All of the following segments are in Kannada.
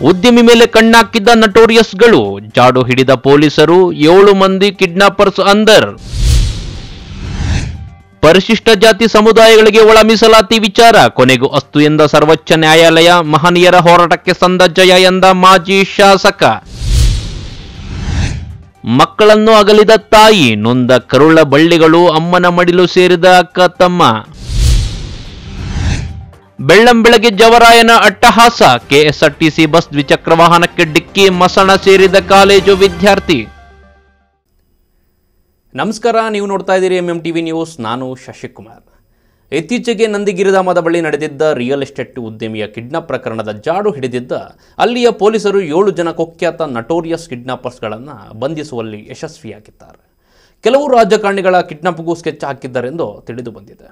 ಉದ್ಯಮಿ ಮೇಲೆ ಕಣ್ಣಾಕಿದ್ದ ನಟೋರಿಯಸ್ಗಳು ಜಾಡು ಹಿಡಿದ ಪೊಲೀಸರು ಏಳು ಮಂದಿ ಕಿಡ್ನಾಪರ್ಸ್ ಅಂದರ್ ಪರಿಶಿಷ್ಟ ಜಾತಿ ಸಮುದಾಯಗಳಿಗೆ ಒಳ ಮೀಸಲಾತಿ ವಿಚಾರ ಕೊನೆಗೂ ಅಸ್ತು ಎಂದ ಸರ್ವೋಚ್ಚ ನ್ಯಾಯಾಲಯ ಮಹನೀಯರ ಹೋರಾಟಕ್ಕೆ ಸಂದ ಜಯ ಎಂದ ಮಾಜಿ ಶಾಸಕ ಮಕ್ಕಳನ್ನು ಅಗಲಿದ ತಾಯಿ ನೊಂದ ಕರುಳ ಬಳ್ಳಿಗಳು ಅಮ್ಮನ ಮಡಿಲು ಸೇರಿದ ಅಕ್ಕ ತಮ್ಮ ಬೆಳ್ಳಂಬೆಳಗ್ಗೆ ಜವರಾಯನ ಅಟ್ಟಹಾಸ ಕೆಎಸ್ಆರ್ಟಿಸಿ ಬಸ್ ದ್ವಿಚಕ್ರ ವಾಹನಕ್ಕೆ ಡಿಕ್ಕಿ ಮಸಣ ಸೇರಿದ ಕಾಲೇಜು ವಿದ್ಯಾರ್ಥಿ ನಮಸ್ಕಾರ ನೀವು ನೋಡ್ತಾ ಇದ್ದೀರಿ ಎಂ ಎಂ ಟಿವಿ ನ್ಯೂಸ್ ನಾನು ಶಶಿಕುಮಾರ್ ಇತ್ತೀಚೆಗೆ ನಂದಿಗಿರಿಧಾಮದ ಬಳಿ ನಡೆದಿದ್ದ ರಿಯಲ್ ಎಸ್ಟೇಟ್ ಉದ್ಯಮಿಯ ಕಿಡ್ನಾಪ್ ಪ್ರಕರಣದ ಜಾಡು ಹಿಡಿದಿದ್ದ ಅಲ್ಲಿಯ ಪೊಲೀಸರು ಏಳು ಜನ ಕುಖ್ಯಾತ ನಟೋರಿಯಸ್ ಕಿಡ್ನಾಪರ್ಸ್ಗಳನ್ನು ಬಂಧಿಸುವಲ್ಲಿ ಯಶಸ್ವಿಯಾಗಿದ್ದಾರೆ ಕೆಲವು ರಾಜಕಾರಣಿಗಳ ಕಿಡ್ನಾಪ್ಗೂ ಸ್ಕೆಚ್ ಹಾಕಿದ್ದಾರೆಂದು ತಿಳಿದು ಬಂದಿದೆ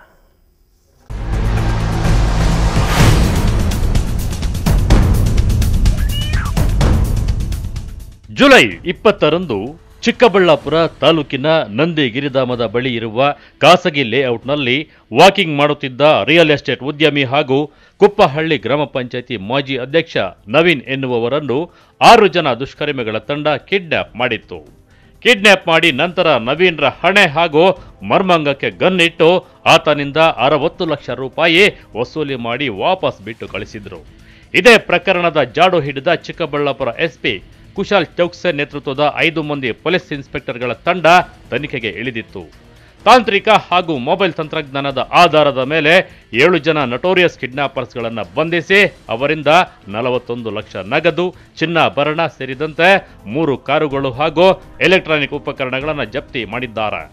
ಜುಲೈ ಇಪ್ಪತ್ತರಂದು ಚಿಕ್ಕಬಳ್ಳಾಪುರ ತಾಲೂಕಿನ ನಂದಿಗಿರಿಧಾಮದ ಬಳಿ ಇರುವ ಖಾಸಗಿ ಲೇಔಟ್ನಲ್ಲಿ ವಾಕಿಂಗ್ ಮಾಡುತ್ತಿದ್ದ ರಿಯಲ್ ಎಸ್ಟೇಟ್ ಉದ್ಯಮಿ ಹಾಗೂ ಕುಪ್ಪಹಳ್ಳಿ ಗ್ರಾಮ ಪಂಚಾಯಿತಿ ಮಾಜಿ ಅಧ್ಯಕ್ಷ ನವೀನ್ ಎನ್ನುವವರನ್ನು ಆರು ಜನ ದುಷ್ಕರ್ಮಿಗಳ ತಂಡ ಕಿಡ್ನ್ಯಾಪ್ ಮಾಡಿತ್ತು ಕಿಡ್ನ್ಯಾಪ್ ಮಾಡಿ ನಂತರ ನವೀನ್ರ ಹಣೆ ಹಾಗೂ ಮರ್ಮಾಂಗಕ್ಕೆ ಗನ್ನಿಟ್ಟು ಆತನಿಂದ ಅರವತ್ತು ಲಕ್ಷ ರೂಪಾಯಿ ವಸೂಲಿ ಮಾಡಿ ವಾಪಸ್ ಬಿಟ್ಟು ಕಳಿಸಿದ್ರು ಇದೇ ಪ್ರಕರಣದ ಜಾಡು ಹಿಡಿದ ಚಿಕ್ಕಬಳ್ಳಾಪುರ ಎಸ್ಪಿ ಕುಶಾಲ್ ಚೌಕ್ಸೆ ನೇತೃತ್ವದ ಐದು ಮಂದಿ ಪೊಲೀಸ್ ಇನ್ಸ್ಪೆಕ್ಟರ್ಗಳ ತಂಡ ತನಿಖೆಗೆ ಇಳಿದಿತ್ತು ತಾಂತ್ರಿಕ ಹಾಗೂ ಮೊಬೈಲ್ ತಂತ್ರಜ್ಞಾನದ ಆಧಾರದ ಮೇಲೆ ಏಳು ಜನ ನಟೋರಿಯಸ್ ಕಿಡ್ನಾಪರ್ಸ್ಗಳನ್ನು ಬಂಧಿಸಿ ಅವರಿಂದ ನಲವತ್ತೊಂದು ಲಕ್ಷ ನಗದು ಚಿನ್ನಾಭರಣ ಸೇರಿದಂತೆ ಮೂರು ಕಾರುಗಳು ಹಾಗೂ ಎಲೆಕ್ಟ್ರಾನಿಕ್ ಉಪಕರಣಗಳನ್ನು ಜಪ್ತಿ ಮಾಡಿದ್ದಾರೆ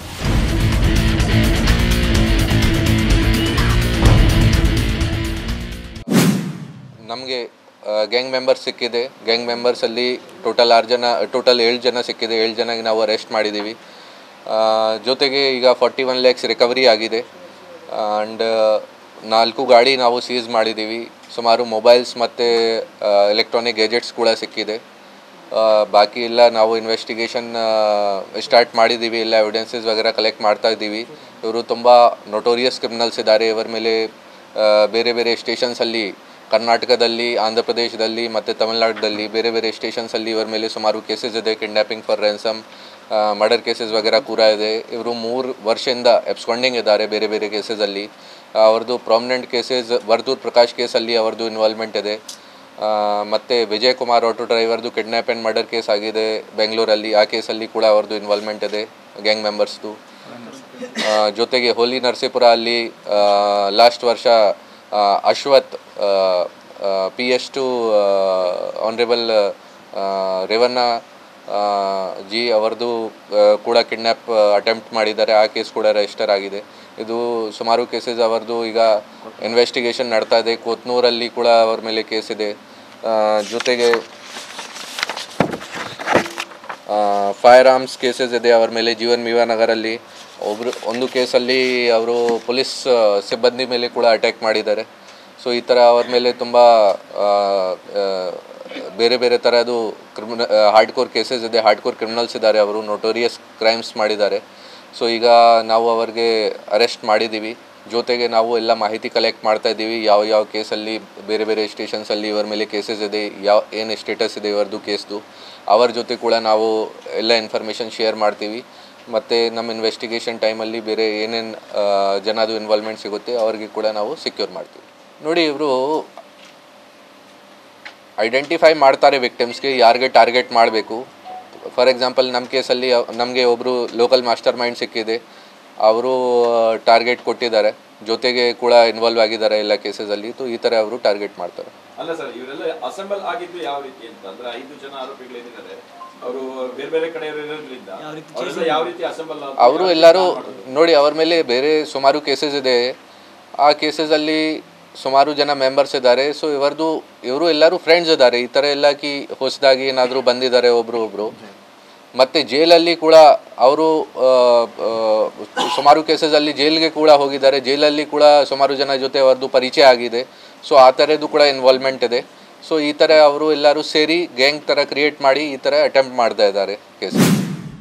ನಮಗೆ ಗ್ಯಾಂಗ್ ಮೆಂಬರ್ಸ್ ಸಿಕ್ಕಿದೆ ಗ್ಯಾಂಗ್ ಮೆಂಬರ್ಸಲ್ಲಿ ಟೋಟಲ್ ಆರು ಜನ ಟೋಟಲ್ ಏಳು ಜನ ಸಿಕ್ಕಿದೆ ಏಳು ಜನಗೆ ನಾವು ಅರೆಸ್ಟ್ ಮಾಡಿದ್ದೀವಿ ಆ, ಜೊತೆಗೆ ಈಗ ಫಾರ್ಟಿ ಒನ್ ಲ್ಯಾಕ್ಸ್ ರಿಕವರಿ ಆಗಿದೆ ಆ್ಯಂಡ್ ನಾಲ್ಕು ಗಾಡಿ ನಾವು ಸೀಸ್ ಮಾಡಿದ್ದೀವಿ ಸುಮಾರು ಮೊಬೈಲ್ಸ್ ಮತ್ತು ಎಲೆಕ್ಟ್ರಾನಿಕ್ ಗ್ಯಾಜೆಟ್ಸ್ ಕೂಡ ಸಿಕ್ಕಿದೆ ಆ, ಬಾಕಿ ಎಲ್ಲ ನಾವು ಇನ್ವೆಸ್ಟಿಗೇಷನ್ ಸ್ಟಾರ್ಟ್ ಮಾಡಿದ್ದೀವಿ ಎಲ್ಲ ಎವಿಡೆನ್ಸಸ್ ವಗೇರ ಕಲೆಕ್ಟ್ ಮಾಡ್ತಾ ಇದ್ದೀವಿ ಇವರು ತುಂಬ ನೊಟೋರಿಯಸ್ ಕ್ರಿಮಿನಲ್ಸ್ ಇದ್ದಾರೆ ಇವರ ಮೇಲೆ ಆ, ಬೇರೆ ಬೇರೆ ಸ್ಟೇಷನ್ಸಲ್ಲಿ ಕರ್ನಾಟಕದಲ್ಲಿ ಆಂಧ್ರ ಪ್ರದೇಶದಲ್ಲಿ ಮತ್ತು ತಮಿಳ್ನಾಡಲ್ಲಿ ಬೇರೆ ಬೇರೆ ಸ್ಟೇಷನ್ಸಲ್ಲಿ ಇವರ ಮೇಲೆ ಸುಮಾರು ಕೇಸಸ್ ಇದೆ kidnapping for ransom murder cases ವಗೇರ ಕೂಡ ಇದೆ ಇವರು ಮೂರು ವರ್ಷದಿಂದ ಎಬ್ಸ್ಕೊಂಡಿಂಗ್ ಇದ್ದಾರೆ ಬೇರೆ ಬೇರೆ ಕೇಸಸಲ್ಲಿ ಅವ್ರದ್ದು ಪ್ರಾಮಿನೆಂಟ್ ಕೇಸಸ್ ವರ್ದೂರ್ ಪ್ರಕಾಶ್ ಕೇಸಲ್ಲಿ ಅವ್ರದ್ದು ಇನ್ವಾಲ್ವ್ಮೆಂಟ್ ಇದೆ ಆ, ಮತ್ತೆ ವಿಜಯ್ ಕುಮಾರ್ ಆಟೋ ಡ್ರೈವರ್ದು ಕಿಡ್ನ್ಯಾಪ್ ಆ್ಯಂಡ್ ಮರ್ಡರ್ ಕೇಸ್ ಆಗಿದೆ ಬೆಂಗಳೂರಲ್ಲಿ ಆ ಕೇಸಲ್ಲಿ ಕೂಡ ಅವ್ರದ್ದು ಇನ್ವಾಲ್ವ್ಮೆಂಟ್ ಇದೆ ಗ್ಯಾಂಗ್ ಮೆಂಬರ್ಸ್ದು ಆ, ಜೊತೆಗೆ ಹೋಲಿ ನರಸೀಪುರ ಅಲ್ಲಿ ಲಾಸ್ಟ್ ವರ್ಷ ಆ, Ashwath P S to honourable Revanna ಆ, ಜಿ ಅವರದು ಆ, ಕೂಡ ಕಿಡ್ನ್ಯಾಪ್ ಅಟೆಂಪ್ಟ್ ಮಾಡಿದ್ದಾರೆ ಆ ಕೇಸ್ ಕೂಡ ರಿಜಿಸ್ಟರ್ ಆಗಿದೆ ಇದು ಸುಮಾರು ಕೇಸಸ್ ಅವರದು ಈಗ ಇನ್ವೆಸ್ಟಿಗೇಷನ್ ನಡ್ತಾ ಇದೆ ಕೊತ್ನೂರಲ್ಲಿ ಕೂಡ ಅವ್ರ ಮೇಲೆ ಕೇಸ್ ಇದೆ ಆ, ಜೊತೆಗೆ ಫೈರ್ ಆರ್ಮ್ಸ್ ಕೇಸಸ್ ಇದೆ ಅವ್ರ ಮೇಲೆ ಜೀವನ್ ಮೀವಾ ನಗರಲ್ಲಿ ಒಬ್ರು ಒಂದು ಕೇಸಲ್ಲಿ ಅವರು ಪೊಲೀಸ್ ಸಿಬ್ಬಂದಿ ಮೇಲೆ ಕೂಡ ಅಟ್ಯಾಕ್ ಮಾಡಿದ್ದಾರೆ ಸೊ ಈ ಥರ ಅವ್ರ ಮೇಲೆ ತುಂಬ ಬೇರೆ ಬೇರೆ ಥರದ್ದು ಕ್ರಿಮಿನ ಹಾರ್ಡ್ ಕೋರ್ ಕೇಸಸ್ ಇದೆ ಹಾರ್ಡ್ ಕೋರ್ ಕ್ರಿಮಿನಲ್ಸ್ ಇದ್ದಾರೆ ಅವರು ನೊಟೋರಿಯಸ್ ಕ್ರೈಮ್ಸ್ ಮಾಡಿದ್ದಾರೆ ಸೊ ಈಗ ನಾವು ಅವ್ರಿಗೆ ಅರೆಸ್ಟ್ ಮಾಡಿದ್ದೀವಿ ಜೊತೆಗೆ ನಾವು ಎಲ್ಲ ಮಾಹಿತಿ ಕಲೆಕ್ಟ್ ಮಾಡ್ತಾ ಇದ್ದೀವಿ ಯಾವ ಯಾವ ಕೇಸಲ್ಲಿ ಬೇರೆ ಬೇರೆ ಸ್ಟೇಷನ್ಸಲ್ಲಿ ಇವರ ಮೇಲೆ ಕೇಸಸ್ ಇದೆ ಯಾವ ಏನು ಸ್ಟೇಟಸ್ ಇದೆ ಇವರದ್ದು ಕೇಸ್ದು ಅವರ ಜೊತೆ ಕೂಡ ನಾವು ಎಲ್ಲ ಇನ್ಫಾರ್ಮೇಷನ್ ಶೇರ್ ಮಾಡ್ತೀವಿ ಮತ್ತು ನಮ್ಮ ಇನ್ವೆಸ್ಟಿಗೇಷನ್ ಟೈಮಲ್ಲಿ ಬೇರೆ ಏನೇನು ಜನದು ಇನ್ವಾಲ್ವ್ಮೆಂಟ್ ಸಿಗುತ್ತೆ ಅವ್ರಿಗೆ ಕೂಡ ನಾವು ಸೆಕ್ಯೂರ್ ಮಾಡ್ತೀವಿ ನೋಡಿ ಇವರು ಐಡೆಂಟಿಫೈ ಮಾಡ್ತಾರೆ ವಿಕ್ಟಿಮ್ಸ್ಗೆ ಯಾರಿಗೆ ಟಾರ್ಗೆಟ್ ಮಾಡಬೇಕು ಫಾರ್ ಎಕ್ಸಾಂಪಲ್ ನಮ್ಮ ಕೇಸಲ್ಲಿ ನಮಗೆ ಒಬ್ಬರು ಲೋಕಲ್ ಮಾಸ್ಟರ್ ಮೈಂಡ್ ಸಿಕ್ಕಿದೆ ಅವರು ಟಾರ್ಗೆಟ್ ಕೊಟ್ಟಿದ್ದಾರೆ ಜೊತೆಗೆ ಕೂಡ ಇನ್ವಾಲ್ವ್ ಆಗಿದ್ದಾರೆ ಎಲ್ಲ ಕೇಸಸಲ್ಲಿ ಸೊ ಈ ಥರ ಅವರು ಟಾರ್ಗೆಟ್ ಮಾಡ್ತಾರೆ ಅಲ್ಲ ಸರ್ ಇವರೆಲ್ಲ ಅಸೆಂಬಲ್ ಆಗಿದ್ದು ಯಾವ ರೀತಿ ಅಂತ ಅಂದ್ರೆ ಐದು ಜನ ಆರೋಪಿಗಳಿದ್ದಾರೆ ಅವರು ಬೇರೆ ಬೇರೆ ಕಡೆ ಇರೋದ್ರಿಂದ ಅವರೆಲ್ಲ ಯಾವ ರೀತಿ ಅಸೆಂಬಲ್ ಅವರು ಎಲ್ಲರೂ ನೋಡಿ ಅವ್ರ ಮೇಲೆ ಬೇರೆ ಸುಮಾರು ಕೇಸಸ್ ಇದೆ ಆ ಕೇಸಸಲ್ಲಿ ಸುಮಾರು ಜನ ಮೆಂಬರ್ಸ್ ಇದ್ದಾರೆ ಸೊ ಇವರದು ಇವರು ಎಲ್ಲರೂ ಫ್ರೆಂಡ್ಸ್ ಇದ್ದಾರೆ ಈ ಥರ ಎಲ್ಲ ಕಿ ಹೊಸದಾಗಿ ಏನಾದರೂ ಬಂದಿದ್ದಾರೆ ಒಬ್ಬರು ಒಬ್ಬರು ಮತ್ತು ಜೈಲಲ್ಲಿ ಕೂಡ ಅವರು ಸುಮಾರು ಕೇಸಸಲ್ಲಿ ಜೈಲಿಗೆ ಕೂಡ ಹೋಗಿದ್ದಾರೆ ಜೈಲಲ್ಲಿ ಕೂಡ ಸುಮಾರು ಜನ ಜೊತೆ ಅವ್ರದ್ದು ಪರಿಚಯ ಆಗಿದೆ ಸೊ ಆ ಥರದ್ದು ಕೂಡ ಇನ್ವಾಲ್ವ್ಮೆಂಟ್ ಇದೆ ಸೊ ಈ ಥರ ಅವರು ಎಲ್ಲರೂ ಸೇರಿ ಗ್ಯಾಂಗ್ ಥರ ಕ್ರಿಯೇಟ್ ಮಾಡಿ ಈ ಥರ ಅಟೆಂಪ್ಟ್ ಮಾಡ್ತಾ ಇದ್ದಾರೆ ಕೇಸ್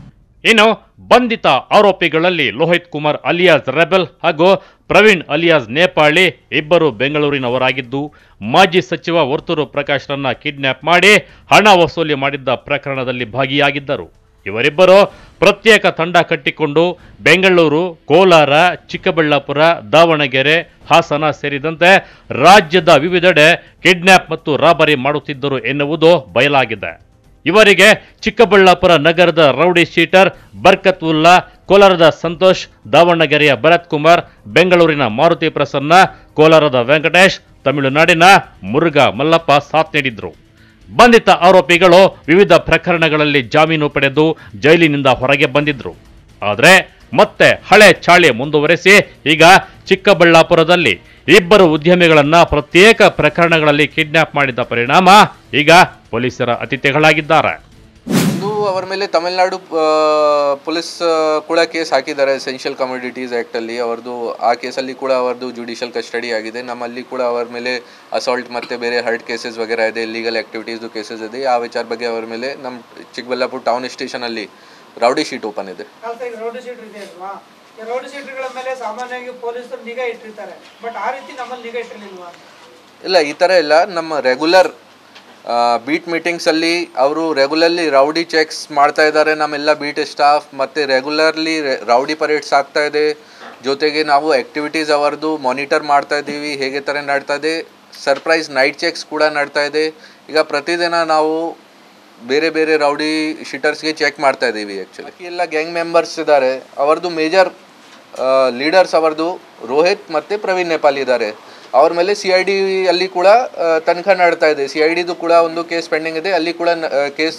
ಇನ್ನು ಬಂಧಿತ ಆರೋಪಿಗಳಲ್ಲಿ ಲೋಹಿತ್ ಕುಮಾರ್ ಅಲಿಯಾಸ್ ರೆಬೆಲ್ ಹಾಗೂ ಪ್ರವೀಣ್ ಅಲಿಯಾಸ್ ನೇಪಾಳಿ ಇಬ್ಬರು ಬೆಂಗಳೂರಿನವರಾಗಿದ್ದು ಮಾಜಿ ಸಚಿವ ವರ್ತೂರು ಪ್ರಕಾಶ್ರನ್ನ ಕಿಡ್ನಾಪ್ ಮಾಡಿ ಹಣ ವಸೂಲಿ ಮಾಡಿದ್ದ ಪ್ರಕರಣದಲ್ಲಿ ಭಾಗಿಯಾಗಿದ್ದರು ಇವರಿಬ್ಬರು ಪ್ರತ್ಯೇಕ ತಂಡ ಕಟ್ಟಿಕೊಂಡು ಬೆಂಗಳೂರು ಕೋಲಾರ ಚಿಕ್ಕಬಳ್ಳಾಪುರ ದಾವಣಗೆರೆ ಹಾಸನ ಸೇರಿದಂತೆ ರಾಜ್ಯದ ವಿವಿಧೆಡೆ ಕಿಡ್ನಾಪ್ ಮತ್ತು ರಾಬರಿ ಮಾಡುತ್ತಿದ್ದರು ಎನ್ನುವುದು ಬಯಲಾಗಿದೆ ಇವರಿಗೆ ಚಿಕ್ಕಬಳ್ಳಾಪುರ ನಗರದ ರೌಡಿ ಶೀಟರ್ ಬರ್ಕತ್ ಉಲ್ಲಾ ಕೋಲಾರದ ಸಂತೋಷ್ ದಾವಣಗೆರೆಯ ಭರತ್ ಕುಮಾರ್ ಬೆಂಗಳೂರಿನ ಮಾರುತಿ ಪ್ರಸನ್ನ ಕೋಲಾರದ ವೆಂಕಟೇಶ್ ತಮಿಳುನಾಡಿನ ಮುರುಘಾ ಮಲ್ಲಪ್ಪ ಸಾಥ್ ನೀಡಿದ್ರು ಬಂಧಿತ ಆರೋಪಿಗಳು ವಿವಿಧ ಪ್ರಕರಣಗಳಲ್ಲಿ ಜಾಮೀನು ಪಡೆದು ಜೈಲಿನಿಂದ ಹೊರಗೆ ಬಂದಿದ್ರು ಆದರೆ ಮತ್ತೆ ಹಳೆ ಚಾಳಿ ಮುಂದುವರೆಸಿ ಈಗ ಚಿಕ್ಕಬಳ್ಳಾಪುರದಲ್ಲಿ ಇಬ್ಬರು ಉದ್ಯಮಿಗಳನ್ನ ಪ್ರತ್ಯೇಕ ಪ್ರಕರಣಗಳಲ್ಲಿ ಕಿಡ್ನಾಪ್ ಮಾಡಿದ ಪರಿಣಾಮ ಈಗ ಪೊಲೀಸರ ಅತಿಥಿಗಳಾಗಿದ್ದಾರೆ ಒಂದು ಅವರ ಮೇಲೆ ತಮಿಳುನಾಡು ಆ, ಪೊಲೀಸ್ ಆ, ಕೂಡ ಕೇಸ್ ಹಾಕಿದ್ದಾರೆ ಎಸೆನ್ಷಿಯಲ್ ಕಮೋಡಿಟೀಸ್ ಆ್ಯಕ್ಟಲ್ಲಿ ಅವ್ರದ್ದು ಆ ಕೇಸಲ್ಲಿ ಕೂಡ ಅವರದ್ದು ಜುಡಿಷಿಯಲ್ ಕಸ್ಟಡಿ ಆಗಿದೆ ನಮ್ಮಲ್ಲಿ ಕೂಡ ಅವರ ಮೇಲೆ ಅಸಾಲ್ಟ್ ಮತ್ತು ಬೇರೆ ಹರ್ಟ್ ಕೇಸಸ್ ವಗೇರೆ ಇದೆ ಇಲ್ಲಿಗಲ್ ಆ್ಯಕ್ಟಿವಿಟೀಸ್ದು ಕೇಸಸ್ ಇದೆ ಆ ವಿಚಾರ ಬಗ್ಗೆ ಅವರ ಮೇಲೆ ನಮ್ಮ ಚಿಕ್ಕಬಳ್ಳಾಪುರ ಟೌನ್ ಸ್ಟೇಷನಲ್ಲಿ ರೌಡಿ ಶೀಟ್ ಓಪನ್ ಇದೆ ಕಾಲ್ತ ಈಗ ರೋಡ್ ಶೀಟರ್ ಇದೆ ಅಲ್ವಾ ಈ ರೋಡ್ ಶೀಟರ್ಗಳ ಮೇಲೆ ಸಾಮಾನ್ಯವಾಗಿ ಪೊಲೀಸರು ನಿಗಾ ಇಟ್ಟಿರ್ತಾರೆ ಬಟ್ ಆ ರೀತಿ ನಮ್ಮಲ್ಲಿ ನಿಗಾ ಇಟ್ಟಿರ್ಲಿಲ್ವಾ ಇಲ್ಲ ಈ ಥರ ಇಲ್ಲ ನಮ್ಮ ರೆಗ್ಯುಲರ್ ಬೀಟ್ ಮೀಟಿಂಗ್ಸಲ್ಲಿ ಅವರು ರೆಗ್ಯುಲರ್ಲಿ ರೌಡಿ ಚೆಕ್ಸ್ ಮಾಡ್ತಾ ಇದ್ದಾರೆ ನಮ್ಮೆಲ್ಲ ಬೀಟ್ ಸ್ಟಾಫ್ ಮತ್ತು ರೆಗ್ಯುಲರ್ಲಿ ರೌಡಿ ಪರೇಡ್ಸ್ ಆಗ್ತಾ ಇದೆ ಜೊತೆಗೆ ನಾವು ಆ್ಯಕ್ಟಿವಿಟೀಸ್ ಅವರದು ಮಾನಿಟರ್ ಮಾಡ್ತಾ ಇದ್ದೀವಿ ಹೇಗೆ ಥರ ನಡ್ತಾ ಇದೆ ಸರ್ಪ್ರೈಸ್ ನೈಟ್ ಚೆಕ್ಸ್ ಕೂಡ ನಡ್ತಾ ಇದೆ ಈಗ ಪ್ರತಿದಿನ ನಾವು ಬೇರೆ ಬೇರೆ ರೌಡಿ ಶೀಟರ್ಸ್ಗೆ ಚೆಕ್ ಮಾಡ್ತಾ ಇದ್ದೀವಿ ಆ್ಯಕ್ಚುಲಿ ಎಲ್ಲ ಗ್ಯಾಂಗ್ ಮೆಂಬರ್ಸ್ ಇದ್ದಾರೆ ಅವರದು ಮೇಜರ್ ಲೀಡರ್ಸ್ ಅವರದು ರೋಹಿತ್ ಮತ್ತು ಪ್ರವೀಣ್ ನೇಪಾಲ್ ಇದ್ದಾರೆ ಅವ್ರ ಮೇಲೆ ಸಿ ಐ ಡಿ ಅಲ್ಲಿ ಕೂಡ ಆ, ತನಿಖೆ ನಡ್ತಾ ಇದೆ ಸಿ ಐ ಡಿದು ಕೂಡ ಒಂದು ಕೇಸ್ ಪೆಂಡಿಂಗ್ ಇದೆ ಅಲ್ಲಿ ಕೂಡ ಕೇಸ್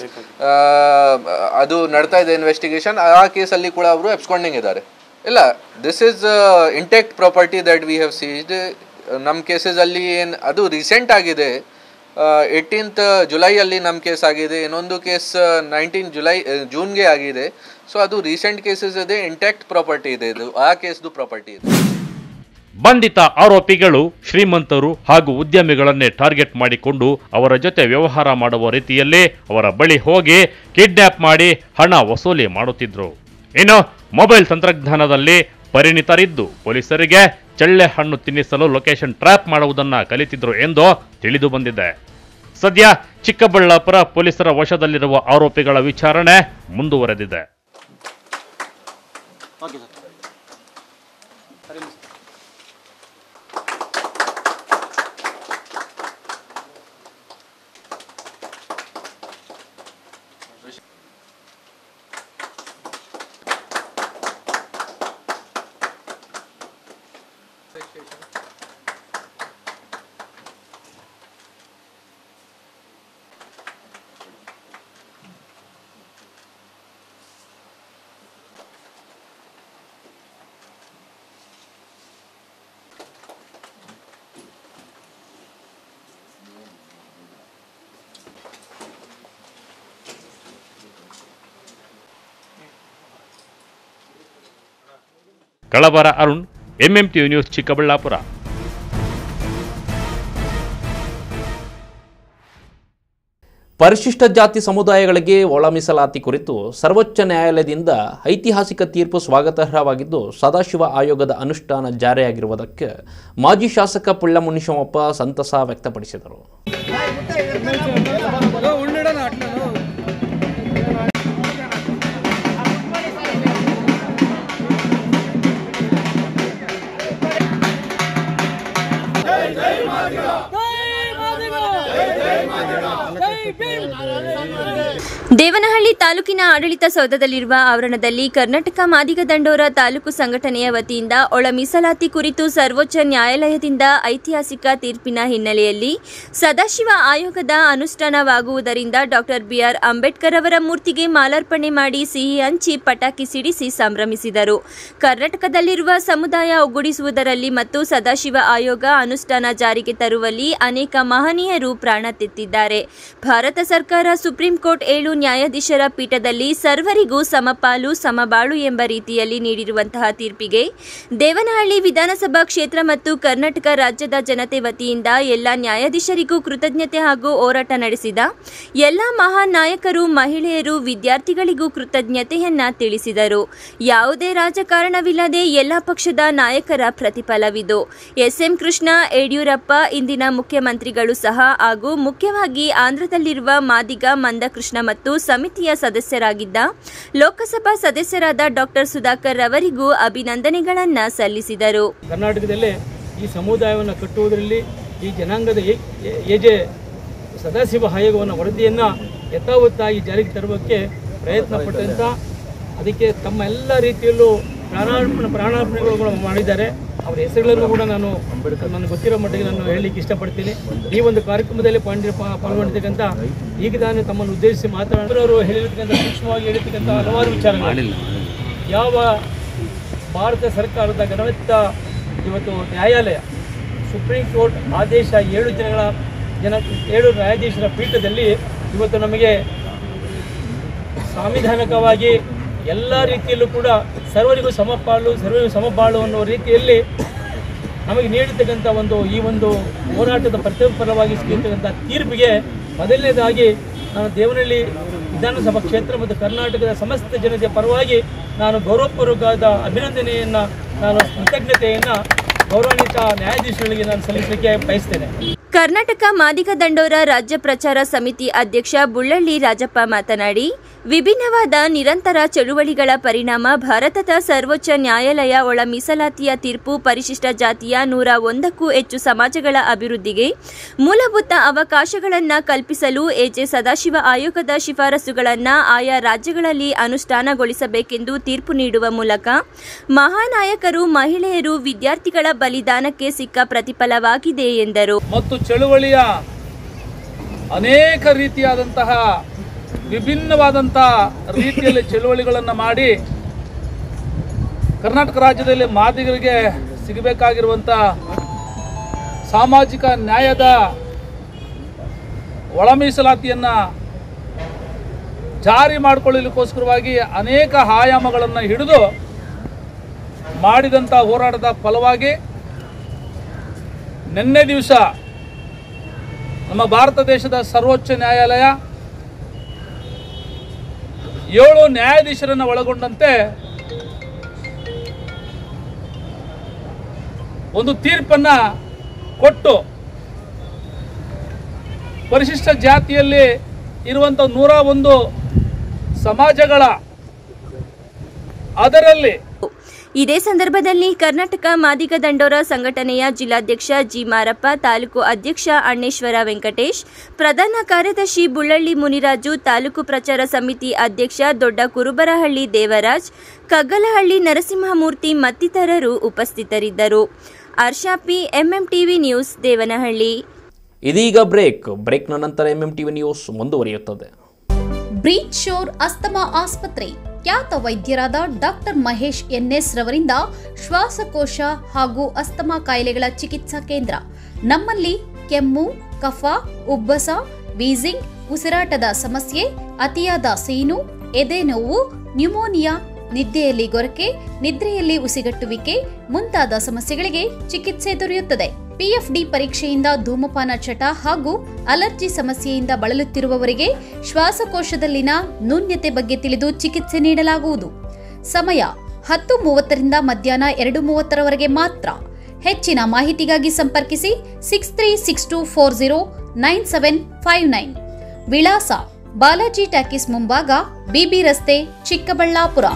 ಅದು ನಡ್ತಾ ಇದೆ ಇನ್ವೆಸ್ಟಿಗೇಷನ್ ಆ ಕೇಸಲ್ಲಿ ಕೂಡ ಅವರು ಎಬ್ಸ್ಕೊಂಡಿಂಗ್ ಇದ್ದಾರೆ ಇಲ್ಲ this is intact property that we have seized ನಮ್ಮ ಕೇಸಸಲ್ಲಿ ಏನು ಅದು ರೀಸೆಂಟ್ ಆಗಿದೆ ಏಯ್ಟೀನ್ತ್ ಜುಲೈಯಲ್ಲಿ ನಮ್ಮ ಕೇಸ್ ಆಗಿದೆ ಇನ್ನೊಂದು ಕೇಸ್ ನೈನ್ಟೀನ್ ಜುಲೈ ಜೂನ್ಗೆ ಆಗಿದೆ ಸೊ ಅದು ರೀಸೆಂಟ್ ಕೇಸಸ್ ಇದೆ ಇಂಟ್ಯಾಕ್ಟ್ ಪ್ರಾಪರ್ಟಿ ಇದೆ ಇದು ಆ ಕೇಸ್ದು ಪ್ರಾಪರ್ಟಿ ಇದೆ ಬಂಧಿತ ಆರೋಪಿಗಳು ಶ್ರೀಮಂತರು ಹಾಗೂ ಉದ್ಯಮಿಗಳನ್ನೇ ಟಾರ್ಗೆಟ್ ಮಾಡಿಕೊಂಡು ಅವರ ಜೊತೆ ವ್ಯವಹಾರ ಮಾಡುವ ರೀತಿಯಲ್ಲಿ ಅವರ ಬಳಿ ಹೋಗಿ ಕಿಡ್ನಾಪ್ ಮಾಡಿ ಹಣ ವಸೂಲಿ ಮಾಡುತ್ತಿದ್ರು ಇನ್ನು ಮೊಬೈಲ್ ತಂತ್ರಜ್ಞಾನದಲ್ಲಿ ಪರಿಣಿತರಿದ್ದು ಪೊಲೀಸರಿಗೆ ಚಳ್ಳೆ ಹಣ್ಣು ತಿನ್ನಿಸಲು ಲೊಕೇಶನ್ ಟ್ರ್ಯಾಪ್ ಮಾಡುವುದನ್ನ ಕಲಿತಿದ್ರು ಎಂದು ತಿಳಿದು ಬಂದಿದೆ ಸದ್ಯ ಚಿಕ್ಕಬಳ್ಳಾಪುರ ಪೊಲೀಸರ ವಶದಲ್ಲಿರುವ ಆರೋಪಿಗಳ ವಿಚಾರಣೆ ಮುಂದುವರೆದಿದೆ ಕಳಬರ ಅರುಣ್ ಎಂಎಂಟಿ ನ್ಯೂಸ್ ಚಿಕ್ಕಬಳ್ಳಾಪುರ ಪರಿಶಿಷ್ಟ ಜಾತಿ ಸಮುದಾಯಗಳಿಗೆ ಒಳ ಮೀಸಲಾತಿ ಕುರಿತು ಸರ್ವೋಚ್ಚ ನ್ಯಾಯಾಲಯದಿಂದ ಐತಿಹಾಸಿಕ ತೀರ್ಪು ಸ್ವಾಗತಾರ್ಹವಾಗಿದ್ದು ಸದಾಶಿವ ಆಯೋಗದ ಅನುಷ್ಠಾನ ಜಾರಿಯಾಗಿರುವುದಕ್ಕೆ ಮಾಜಿ ಶಾಸಕ ಪುಳ್ಳ ಮುನಿಶಮಪ್ಪ ಸಂತಸ ವ್ಯಕ್ತಪಡಿಸಿದರು ದೇವನಹಳ್ಳಿ ತಾಲೂಕಿನ ಆಡಳಿತ ಸೌಧದಲ್ಲಿರುವ ಆವರಣದಲ್ಲಿ ಕರ್ನಾಟಕ ಮಾದಿಗ ದಂಡೋರ ತಾಲೂಕು ಸಂಘಟನೆಯ ವತಿಯಿಂದ ಒಳ ಮೀಸಲಾತಿ ಕುರಿತು ಸರ್ವೋಚ್ಚ ನ್ಯಾಯಾಲಯದಿಂದ ಐತಿಹಾಸಿಕ ತೀರ್ಪಿನ ಹಿನ್ನೆಲೆಯಲ್ಲಿ ಸದಾಶಿವ ಆಯೋಗದ ಅನುಷ್ಠಾನವಾಗುವುದರಿಂದ ಡಾಕ್ಟರ್ ಬಿಆರ್ ಅಂಬೇಡ್ಕರ್ ಅವರ ಮೂರ್ತಿಗೆ ಮಾಲಾರ್ಪಣೆ ಮಾಡಿ ಸಿಹಿ ಹಂಚಿ ಪಟಾಕಿ ಸಿಡಿಸಿ ಸಂಭ್ರಮಿಸಿದರು ಕರ್ನಾಟಕದಲ್ಲಿರುವ ಸಮುದಾಯ ಒಗ್ಗೂಡಿಸುವುದರಲ್ಲಿ ಮತ್ತು ಸದಾಶಿವ ಆಯೋಗ ಅನುಷ್ಠಾನ ಜಾರಿಗೆ ತರುವಲ್ಲಿ ಅನೇಕ ಮಹನೀಯರು ಪ್ರಾಣ ತೆತ್ತಿದ್ದಾರೆ ಭಾರತ ಸರ್ಕಾರ ಸುಪ್ರೀಂ ಕೋರ್ಟ್ ಏಳು ನ್ಯಾಯಾಧೀಶರ ನ್ಯಾಯಾಧೀಶರ ಪೀಠದಲ್ಲಿ ಸರ್ವರಿಗೂ ಸಮಪಾಲು ಸಮಬಾಳು ಎಂಬ ರೀತಿಯಲ್ಲಿ ನೀಡಿರುವಂತಹ ತೀರ್ಪಿಗೆ ದೇವನಹಳ್ಳಿ ವಿಧಾನಸಭಾ ಕ್ಷೇತ್ರ ಮತ್ತು ಕರ್ನಾಟಕ ರಾಜ್ಯದ ಜನತೆ ವತಿಯಿಂದ ಎಲ್ಲ ನ್ಯಾಯಾಧೀಶರಿಗೂ ಕೃತಜ್ಞತೆ ಹಾಗೂ ಹೋರಾಟ ನಡೆಸಿದ ಎಲ್ಲ ಮಹಾನ್ ನಾಯಕರು ಮಹಿಳೆಯರು ವಿದ್ಯಾರ್ಥಿಗಳಿಗೂ ಕೃತಜ್ಞತೆಯನ್ನ ತಿಳಿಸಿದರು ಯಾವುದೇ ರಾಜಕಾರಣವಿಲ್ಲದೆ ಎಲ್ಲ ಪಕ್ಷದ ನಾಯಕರ ಪ್ರತಿಫಲವಿದು ಎಸ್ಎಂ ಕೃಷ್ಣ ಯಡಿಯೂರಪ್ಪ ಇಂದಿನ ಮುಖ್ಯಮಂತ್ರಿಗಳು ಸಹ ಹಾಗೂ ಮುಖ್ಯವಾಗಿ ಆಂಧ್ರದಲ್ಲಿರುವ ಮಾದಿಗ ಮಂದಕೃಷ್ಣ ಮತ್ತು ಸಮಿತಿಯ ಸದಸ್ಯರಾಗಿದ್ದ ಲೋಕಸಭಾ ಸದಸ್ಯರಾದ ಡಾಕ್ಟರ್ ಸುಧಾಕರ್ ಅವರಿಗೂ ಅಭಿನಂದನೆಗಳನ್ನ ಸಲ್ಲಿಸಿದರು ಕರ್ನಾಟಕದಲ್ಲೇ ಈ ಸಮುದಾಯವನ್ನು ಕಟ್ಟುವುದರಲ್ಲಿ ಈ ಜನಾಂಗದ ಏ- ಏ- ಏಜೆ ಸದಾಶಿವ ಆಯೋಗವನ್ನು ವರದಿಯನ್ನು ಯಥಾವತ್ತಾಗಿ ಜಾರಿಗೆ ತರುವುದಕ್ಕೆ ಪ್ರಯತ್ನ ಪಟ್ಟಂಥ ಅದಕ್ಕೆ ತಮ್ಮ ಎಲ್ಲ ರೀತಿಯಲ್ಲೂ ಪ್ರಾಣಾರ್ಪಣೆ ಪ್ರಾಣಾರ್ಪಣೆಗಳು ಮಾಡಿದ್ದಾರೆ ಅವರ ಹೆಸರುಗಳನ್ನು ಕೂಡ ನಾನು ನನಗೆ ಗೊತ್ತಿರೋ ಮಟ್ಟಿಗೆ ನಾನು ಹೇಳಲಿಕ್ಕೆ ಇಷ್ಟಪಡ್ತೀನಿ ಈ ಒಂದು ಕಾರ್ಯಕ್ರಮದಲ್ಲಿ ಪಾಂಡ್ಯ ಪಾ- ಪಾಲ್ಗೊಂಡಿರ್ತಕ್ಕಂಥ ಈಗ ತಾನೇ ತಮ್ಮನ್ನು ಉದ್ದೇಶಿಸಿ ಮಾತನಾಡಿದವರು ಹೇಳಿರ್ತಕ್ಕಂಥ ಸೂಕ್ಷ್ಮವಾಗಿ ಹೇಳಿರ್ತಕ್ಕಂಥ ಹಲವಾರು ವಿಚಾರಗಳು ಯಾವ ಭಾರತ ಸರ್ಕಾರದ ಗಣವಿತ್ತ ಇವತ್ತು ನ್ಯಾಯಾಲಯ ಸುಪ್ರೀಂ ಕೋರ್ಟ್ ಆದೇಶ ಏಳು ದಿನಗಳ ಜನ ಏಳು ನ್ಯಾಯಾಧೀಶರ ಪೀಠದಲ್ಲಿ ಇವತ್ತು ನಮಗೆ ಸಾಂವಿಧಾನಿಕವಾಗಿ ಎಲ್ಲ ರೀತಿಯಲ್ಲೂ ಕೂಡ ಸರ್ವರಿಗೂ ಸಮಪಾಲು ಸರ್ವರಿಗೂ ಸಮಬಾಳು ಅನ್ನೋ ರೀತಿಯಲ್ಲಿ ನಮಗೆ ನೀಡಿರ್ತಕ್ಕಂಥ ಒಂದು ಈ ಒಂದು ಹೋರಾಟದ ಪ್ರತಿಫಲವಾಗಿ ಸಿಗಿರ್ತಕ್ಕಂಥ ತೀರ್ಪಿಗೆ ಮೊದಲನೇದಾಗಿ ನಾನು ದೇವನಹಳ್ಳಿ ವಿಧಾನಸಭಾ ಕ್ಷೇತ್ರ ಮತ್ತು ಕರ್ನಾಟಕದ ಸಮಸ್ತ ಜನತೆಯ ಪರವಾಗಿ ನಾನು ಗೌರವಪೂರ್ವಕವಾದ ಅಭಿನಂದನೆಯನ್ನು ನಾನು ಕೃತಜ್ಞತೆಯನ್ನು ಗೌರವಾನ್ವಿತ ನ್ಯಾಯಾಧೀಶರಿಗೆ ನಾನು ಸಲ್ಲಿಸಲಿಕ್ಕೆ ಬಯಸ್ತೇನೆ ಕರ್ನಾಟಕ ಮಾದಿಗ ದಂಡೋರ ರಾಜ್ಯ ಪ್ರಚಾರ ಸಮಿತಿ ಅಧ್ಯಕ್ಷ ಬುಳ್ಳಳ್ಳಿ ರಾಜಪ್ಪ ಮಾತನಾಡಿ ವಿಭಿನ್ನವಾದ ನಿರಂತರ ಚಳುವಳಿಗಳ ಪರಿಣಾಮ ಭಾರತದ ಸರ್ವೋಚ್ಚ ನ್ಯಾಯಾಲಯ ಒಳ ಮೀಸಲಾತಿಯ ತೀರ್ಪು ಪರಿಶಿಷ್ಟ ಜಾತಿಯ ನೂರ ಒಂದಕ್ಕೂ ಹೆಚ್ಚು ಸಮಾಜಗಳ ಅಭಿವೃದ್ಧಿಗೆ ಮೂಲಭೂತ ಅವಕಾಶಗಳನ್ನು ಕಲ್ಪಿಸಲು ಎಜೆ ಸದಾಶಿವ ಆಯೋಗದ ಶಿಫಾರಸುಗಳನ್ನು ಆಯಾ ರಾಜ್ಯಗಳಲ್ಲಿ ಅನುಷ್ಠಾನಗೊಳಿಸಬೇಕೆಂದು ತೀರ್ಪು ನೀಡುವ ಮೂಲಕ ಮಹಾನಾಯಕರು ಮಹಿಳೆಯರು ವಿದ್ಯಾರ್ಥಿಗಳ ಬಲಿದಾನಕ್ಕೆ ಸಿಕ್ಕ ಪ್ರತಿಫಲವಾಗಿದೆ ಎಂದರು ಮತ್ತು ಚಳುವಳಿಯ ಅನೇಕ ರೀತಿಯಾದಂತಹ ವಿಭಿನ್ನವಾದಂತಹ ರೀತಿಯಲ್ಲಿ ಚಳುವಳಿಗಳನ್ನು ಮಾಡಿ ಕರ್ನಾಟಕ ರಾಜ್ಯದಲ್ಲಿ ಮಾದಿಗರಿಗೆ ಸಿಗಬೇಕಾಗಿರುವಂಥ ಸಾಮಾಜಿಕ ನ್ಯಾಯದ ಒಳ ಮೀಸಲಾತಿಯನ್ನು ಜಾರಿ ಮಾಡಿಕೊಳ್ಳಲಿಕ್ಕೋಸ್ಕರವಾಗಿ ಅನೇಕ ಆಯಾಮಗಳನ್ನು ಹಿಡಿದು ಮಾಡಿದಂಥ ಹೋರಾಟದ ಫಲವಾಗಿ ನಿನ್ನೆ ದಿವಸ ನಮ್ಮ ಭಾರತ ದೇಶದ ಸರ್ವೋಚ್ಚ ನ್ಯಾಯಾಲಯ ಏಳು ನ್ಯಾಯಾಧೀಶರನ್ನು ಒಳಗೊಂಡಂತೆ ಒಂದು ತೀರ್ಪನ್ನ ಕೊಟ್ಟು ಪರಿಶಿಷ್ಟ ಜಾತಿಯಲ್ಲಿ ಇರುವಂಥ ನೂರ ಒಂದು ಸಮಾಜಗಳ ಅದರಲ್ಲಿ ಇದೇ ಸಂದರ್ಭದಲ್ಲಿ ಕರ್ನಾಟಕ ಮಾದಿಗ ದಂಡೋರ ಸಂಘಟನೆಯ ಜಿಲ್ಲಾಧ್ಯಕ್ಷ ಜಿ ಮಾರಪ್ಪ ತಾಲೂಕು ಅಧ್ಯಕ್ಷ ಅಣ್ಣೇಶ್ವರ ವೆಂಕಟೇಶ್ ಪ್ರಧಾನ ಕಾರ್ಯದರ್ಶಿ ಬುಳ್ಳಳ್ಳಿ ಮುನಿರಾಜು ತಾಲೂಕು ಪ್ರಚಾರ ಸಮಿತಿ ಅಧ್ಯಕ್ಷ ದೊಡ್ಡ ಕುರುಬರಹಳ್ಳಿ ದೇವರಾಜ್ ಕಗ್ಗಲಹಳ್ಳಿ ನರಸಿಂಹಮೂರ್ತಿ ಮತ್ತಿತರರು ಉಪಸ್ಥಿತರಿದ್ದರು ಆರ್ಷಾಪಿ ಎಂಎಂಟಿವಿ ನ್ಯೂಸ್ ದೇವನಹಳ್ಳಿ ಇದೀಗ ಬ್ರೇಕ್ ಬ್ರೇಕ್ನ ನಂತರ ಎಂ ಎಂ ಟಿವಿ ನ್ಯೂಸ್ ಮುಂದುವರಿಯುತ್ತದೆ ಬ್ರೀಚ್ ಶೋರ್ ಅಸ್ತಮಾ ಆಸ್ಪತ್ರೆ ಖ್ಯಾತ ವೈದ್ಯರಾದ ಡಾಕ್ಟರ್ ಮಹೇಶ್ ಎನ್ಎಸ್ ರವರಿಂದ ಶ್ವಾಸಕೋಶ ಹಾಗೂ ಅಸ್ತಮಾ ಕಾಯಿಲೆಗಳ ಚಿಕಿತ್ಸಾ ಕೇಂದ್ರ ನಮ್ಮಲ್ಲಿ ಕೆಮ್ಮು ಕಫ ಉಬ್ಬಸ ವೀಸಿಂಗ್ ಉಸಿರಾಟದ ಸಮಸ್ಯೆ ಅತಿಯಾದ ಸೀನು ಎದೆ ನೋವು ನ್ಯೂಮೋನಿಯಾ ನಿದ್ದೆಯಲ್ಲಿ ಗೊರಕೆ ನಿದ್ರೆಯಲ್ಲಿ ಉಸಿಗಟ್ಟುವಿಕೆ ಮುಂತಾದ ಸಮಸ್ಯೆಗಳಿಗೆ ಚಿಕಿತ್ಸೆ ದೊರೆಯುತ್ತದೆ ಪಿಎಫ್ಡಿ ಪರೀಕ್ಷೆಯಿಂದ ಧೂಮಪಾನ ಚಟ ಹಾಗೂ ಅಲರ್ಜಿ ಸಮಸ್ಯೆಯಿಂದ ಬಳಲುತ್ತಿರುವವರಿಗೆ ಶ್ವಾಸಕೋಶದಲ್ಲಿನ ನ್ಯೂನ್ಯತೆ ಬಗ್ಗೆ ತಿಳಿದು ಚಿಕಿತ್ಸೆ ನೀಡಲಾಗುವುದು ಸಮಯ ಹತ್ತು ಮೂವತ್ತರಿಂದ ಮಧ್ಯಾಹ್ನ ಎರಡು ಮೂವತ್ತರವರೆಗೆ ಮಾತ್ರ ಹೆಚ್ಚಿನ ಮಾಹಿತಿಗಾಗಿ ಸಂಪರ್ಕಿಸಿ six three six two four zero nine seven five nine ವಿಳಾಸ ಬಾಲಾಜಿ ಟ್ಯಾಕಿಸ್ ಮುಂಭಾಗ ಬಿಬಿ ರಸ್ತೆ ಚಿಕ್ಕಬಳ್ಳಾಪುರ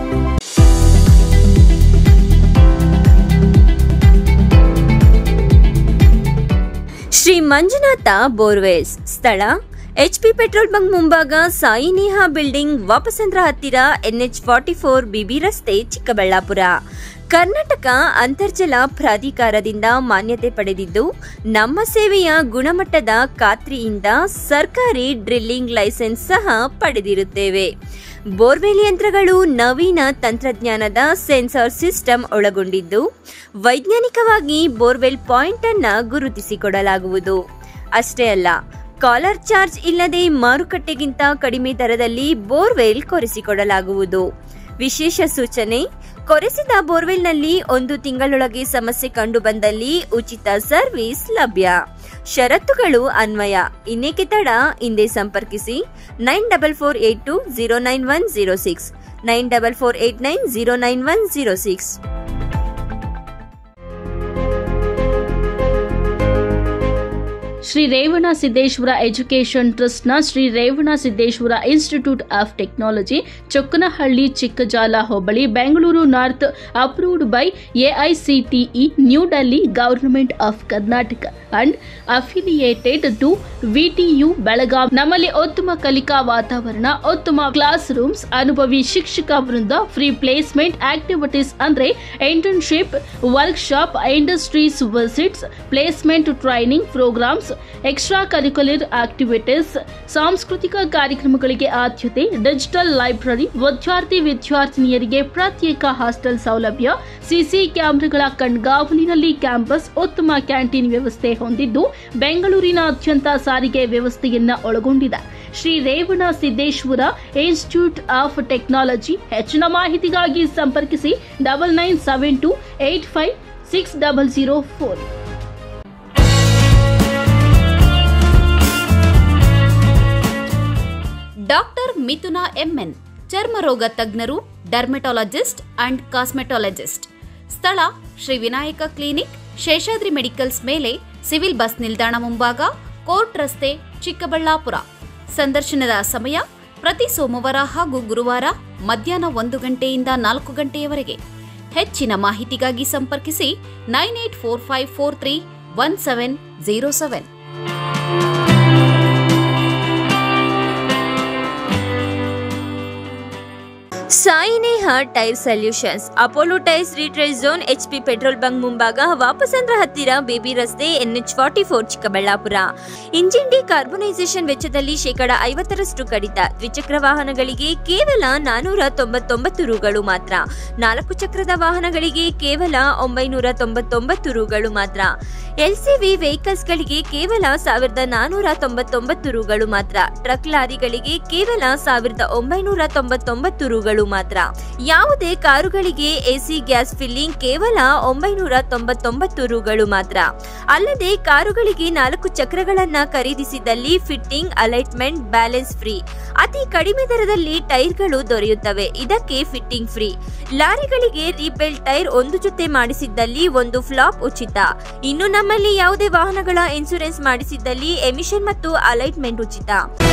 ಶ್ರೀ ಮಂಜುನಾಥ ಬೋರ್ವೆಲ್ಸ್ ಸ್ಥಳ ಎಚ್ಪಿ ಪೆಟ್ರೋಲ್ ಬಂಕ್ ಮುಂಭಾಗ ಸಾಯಿ ನೇಹಾ ಬಿಲ್ಡಿಂಗ್ ವಾಪಸಂದ್ರ ಹತ್ತಿರ ಎನ್ಎಚ್ ಫಾರ್ಟಿ ಫೋರ್ ಬಿಬಿ ರಸ್ತೆ ಚಿಕ್ಕಬಳ್ಳಾಪುರ ಕರ್ನಾಟಕ ಅಂತರ್ಜಲ ಪ್ರಾಧಿಕಾರದಿಂದ ಮಾನ್ಯತೆ ಪಡೆದಿದ್ದು ನಮ್ಮ ಸೇವೆಯ ಗುಣಮಟ್ಟದ ಖಾತ್ರಿಯಿಂದ ಸರ್ಕಾರಿ ಡ್ರಿಲ್ಲಿಂಗ್ ಲೈಸೆನ್ಸ್ ಸಹ ಪಡೆದಿರುತ್ತೇವೆ ಬೋರ್ವೆಲ್ ಯಂತ್ರಗಳು ನವೀನ ತಂತ್ರಜ್ಞಾನದ ಸೆನ್ಸಾರ್ ಸಿಸ್ಟಮ್ ಒಳಗೊಂಡಿದ್ದು ವೈಜ್ಞಾನಿಕವಾಗಿ ಬೋರ್ವೆಲ್ ಪಾಯಿಂಟ್ ಅನ್ನ ಗುರುತಿಸಿಕೊಡಲಾಗುವುದು ಅಷ್ಟೇ ಅಲ್ಲ ಕಾಲರ್ ಚಾರ್ಜ್ ಇಲ್ಲದೆ ಮಾರುಕಟ್ಟೆಗಿಂತ ಕಡಿಮೆ ದರದಲ್ಲಿ ಬೋರ್ವೆಲ್ ಕೊರೆಸಿಕೊಡಲಾಗುವುದು ವಿಶೇಷ ಸೂಚನೆ ಕೊರೆಸಿದ ಬೋರ್ವೆಲ್ನಲ್ಲಿ ಒಂದು ತಿಂಗಳೊಳಗೆ ಸಮಸ್ಯೆ ಕಂಡುಬಂದಲ್ಲಿ ಉಚಿತ ಸರ್ವಿಸ್ ಲಭ್ಯ ಷರತ್ತುಗಳು ಅನ್ವಯ ಇನ್ನೇಕೆ ತಡ ಹಿಂದೆ ಸಂಪರ್ಕಿಸಿ nine double four eight two zero nine one zero six nine double four eight nine zero nine one zero six Shri Revana Siddeshwara education ಟ್ರಸ್ಟ್ನ Shri Revana Siddeshwara institute of technology Chokkanahalli Chikkajala ಹೋಬಳಿ Bengaluru north approved by AICTE new Delhi government of Karnataka and affiliated to VTU Belgaum ನಮ್ಮಲ್ಲಿ ಉತ್ತಮ ಕಲಿಕಾ ವಾತಾವರಣ ಉತ್ತಮ ಕ್ಲಾಸ್ ರೂಮ್ಸ್ ಅನುಭವಿ ಶಿಕ್ಷಕ ವೃಂದ ಫ್ರೀ ಪ್ಲೇಸ್ಮೆಂಟ್ ಆಕ್ಟಿವಿಟೀಸ್ ಅಂದ್ರೆ internship workshop industries visits placement training programmes extra curricular activities ಸಾಂಸ್ಕೃತಿಕ ಕಾರ್ಯಕ್ರಮಗಳಿಗೆ ಆದ್ಯತೆ ಡಿಜಿಟಲ್ ಲೈಬ್ರರಿ ವಿದ್ಯಾರ್ಥಿ ವಿದ್ಯಾರ್ಥಿನಿಯರಿಗೆ ಪ್ರತ್ಯೇಕ ಹಾಸ್ಟೆಲ್ ಸೌಲಭ್ಯ ಸಿಸಿ ಕ್ಯಾಮೆರಾಗಳ ಕಣ್ಗಾವಲಿನಲ್ಲಿ ಕ್ಯಾಂಪಸ್ ಉತ್ತಮ ಕ್ಯಾಂಟೀನ್ ವ್ಯವಸ್ಥೆ ಹೊಂದಿದ್ದು ಬೆಂಗಳೂರಿನಾದ್ಯಂತ ಸಾರಿಗೆ ವ್ಯವಸ್ಥೆಯನ್ನ ಒಳಗೊಂಡಿದೆ Shri Revana Siddeshwara institute of technology ಹೆಚ್ಚಿನ ಮಾಹಿತಿಗಾಗಿ ಸಂಪರ್ಕಿಸಿ double nine seven two eight five six double zero four doctor Mithuna MN ಚರ್ಮರೋಗ ತಜ್ಞರು ಡರ್ಮೆಟಾಲಜಿಸ್ಟ್ ಅಂಡ್ ಕಾಸ್ಮೆಟಾಲಜಿಸ್ಟ್ ಸ್ಥಳ ಶ್ರೀ ವಿನಾಯಕ ಕ್ಲಿನಿಕ್ ಶೇಷಾದ್ರಿ ಮೆಡಿಕಲ್ಸ್ ಮೇಲೆ ಸಿವಿಲ್ ಬಸ್ ನಿಲ್ದಾಣ ಮುಂಭಾಗ ಕೋರ್ಟ್ ರಸ್ತೆ ಚಿಕ್ಕಬಳ್ಳಾಪುರ ಸಂದರ್ಶನದ ಸಮಯ ಪ್ರತಿ ಸೋಮವಾರ ಹಾಗೂ ಗುರುವಾರ ಮಧ್ಯಾಹ್ನ ಒಂದು ಗಂಟೆಯಿಂದ ನಾಲ್ಕು ಗಂಟೆಯವರೆಗೆ ಹೆಚ್ಚಿನ ಮಾಹಿತಿಗಾಗಿ ಸಂಪರ್ಕಿಸಿ nine eight four five four three one seven zero seven Saineha tyre solutions Apollo tyres retrace zone HP petrol bunk ಮುಂಭಾಗ ವಾಪಸಂದ್ರ ಹತ್ತಿರ ಬೇಬಿ ರಸ್ತೆ NH forty four Chikkaballapura engine decarbonisation ವೆಚ್ಚದಲ್ಲಿ ಶೇಕಡ ಐವತ್ತರಷ್ಟು ಕಡಿತ ದ್ವಿಚಕ್ರ ವಾಹನಗಳಿಗೆ ಕೇವಲ ನಾನೂರ ತೊಂಬತ್ತೊಂಬತ್ತು ರುಗಳು ಮಾತ್ರ ನಾಲ್ಕು ಚಕ್ರದ ವಾಹನಗಳಿಗೆ ಕೇವಲ ಒಂಬೈನೂರ ತೊಂಬತ್ತೊಂಬತ್ತು ರುಗಳು ಮಾತ್ರ ಎಲ್ಸಿವಿ ವೆಹಿಕಲ್ಸ್ಗಳಿಗೆ ಕೇವಲ ಸಾವಿರದ ನಾನೂರ ತೊಂಬತ್ತೊಂಬತ್ತು ರುಗಳು ಮಾತ್ರ ಟ್ರಕ್ ಲಾರಿಗಳಿಗೆ ಕೇವಲ ಸಾವಿರದ ಒಂಬೈನೂರ ತೊಂಬತ್ತೊಂಬತ್ತು ರುಗಳು ಮಾತ್ರ ಯಾವುದೇ ಕಾರುಗಳಿಗೆ ಎಸಿ ಗ್ಯಾಸ್ ಫಿಲ್ಲಿಂಗ್ ಕೇವಲ ಒಂಬೈನೂರ ತೊಂಬತ್ತೊಂಬತ್ತು ರುಗಳು ಮಾತ್ರ ಅಲ್ಲದೆ ಕಾರುಗಳಿಗೆ ನಾಲ್ಕು ಚಕ್ರಗಳನ್ನ ಖರೀದಿಸಿದಲ್ಲಿ ಫಿಟ್ಟಿಂಗ್ ಅಲೈಟ್ಮೆಂಟ್ ಬ್ಯಾಲೆನ್ಸ್ ಫ್ರೀ ಅತಿ ಕಡಿಮೆ ದರದಲ್ಲಿ ಟೈರ್ಗಳು ದೊರೆಯುತ್ತವೆ ಇದಕ್ಕೆ ಫಿಟ್ಟಿಂಗ್ ಫ್ರೀ ಲಾರಿಗಳಿಗೆ ರೀಬೆಲ್ಟ್ ಟೈರ್ ಒಂದು ಜೊತೆ ಮಾಡಿಸಿದ್ದಲ್ಲಿ ಒಂದು ಫ್ಲಾಪ್ ಉಚಿತ ಇನ್ನು ನಮ್ಮಲ್ಲಿ ಯಾವುದೇ ವಾಹನಗಳ ಇನ್ಸೂರೆನ್ಸ್ ಮಾಡಿಸಿದ್ದಲ್ಲಿ ಎಮಿಷನ್ ಮತ್ತು ಅಲೈಟ್ಮೆಂಟ್ ಉಚಿತ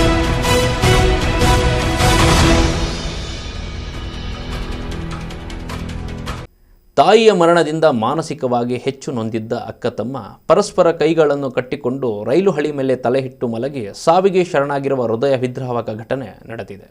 ತಾಯಿಯ ಮರಣದಿಂದ ಮಾನಸಿಕವಾಗಿ ಹೆಚ್ಚು ನೊಂದಿದ್ದ ಅಕ್ಕ ತಮ್ಮ ಪರಸ್ಪರ ಕೈಗಳನ್ನು ಕಟ್ಟಿಕೊಂಡು ರೈಲು ಹಳಿ ಮೇಲೆ ತಲೆಹಿಟ್ಟು ಮಲಗಿ ಸಾವಿಗೆ ಶರಣಾಗಿರುವ ಹೃದಯ ವಿದ್ರಾವಕ ಘಟನೆ ನಡೆದಿದೆ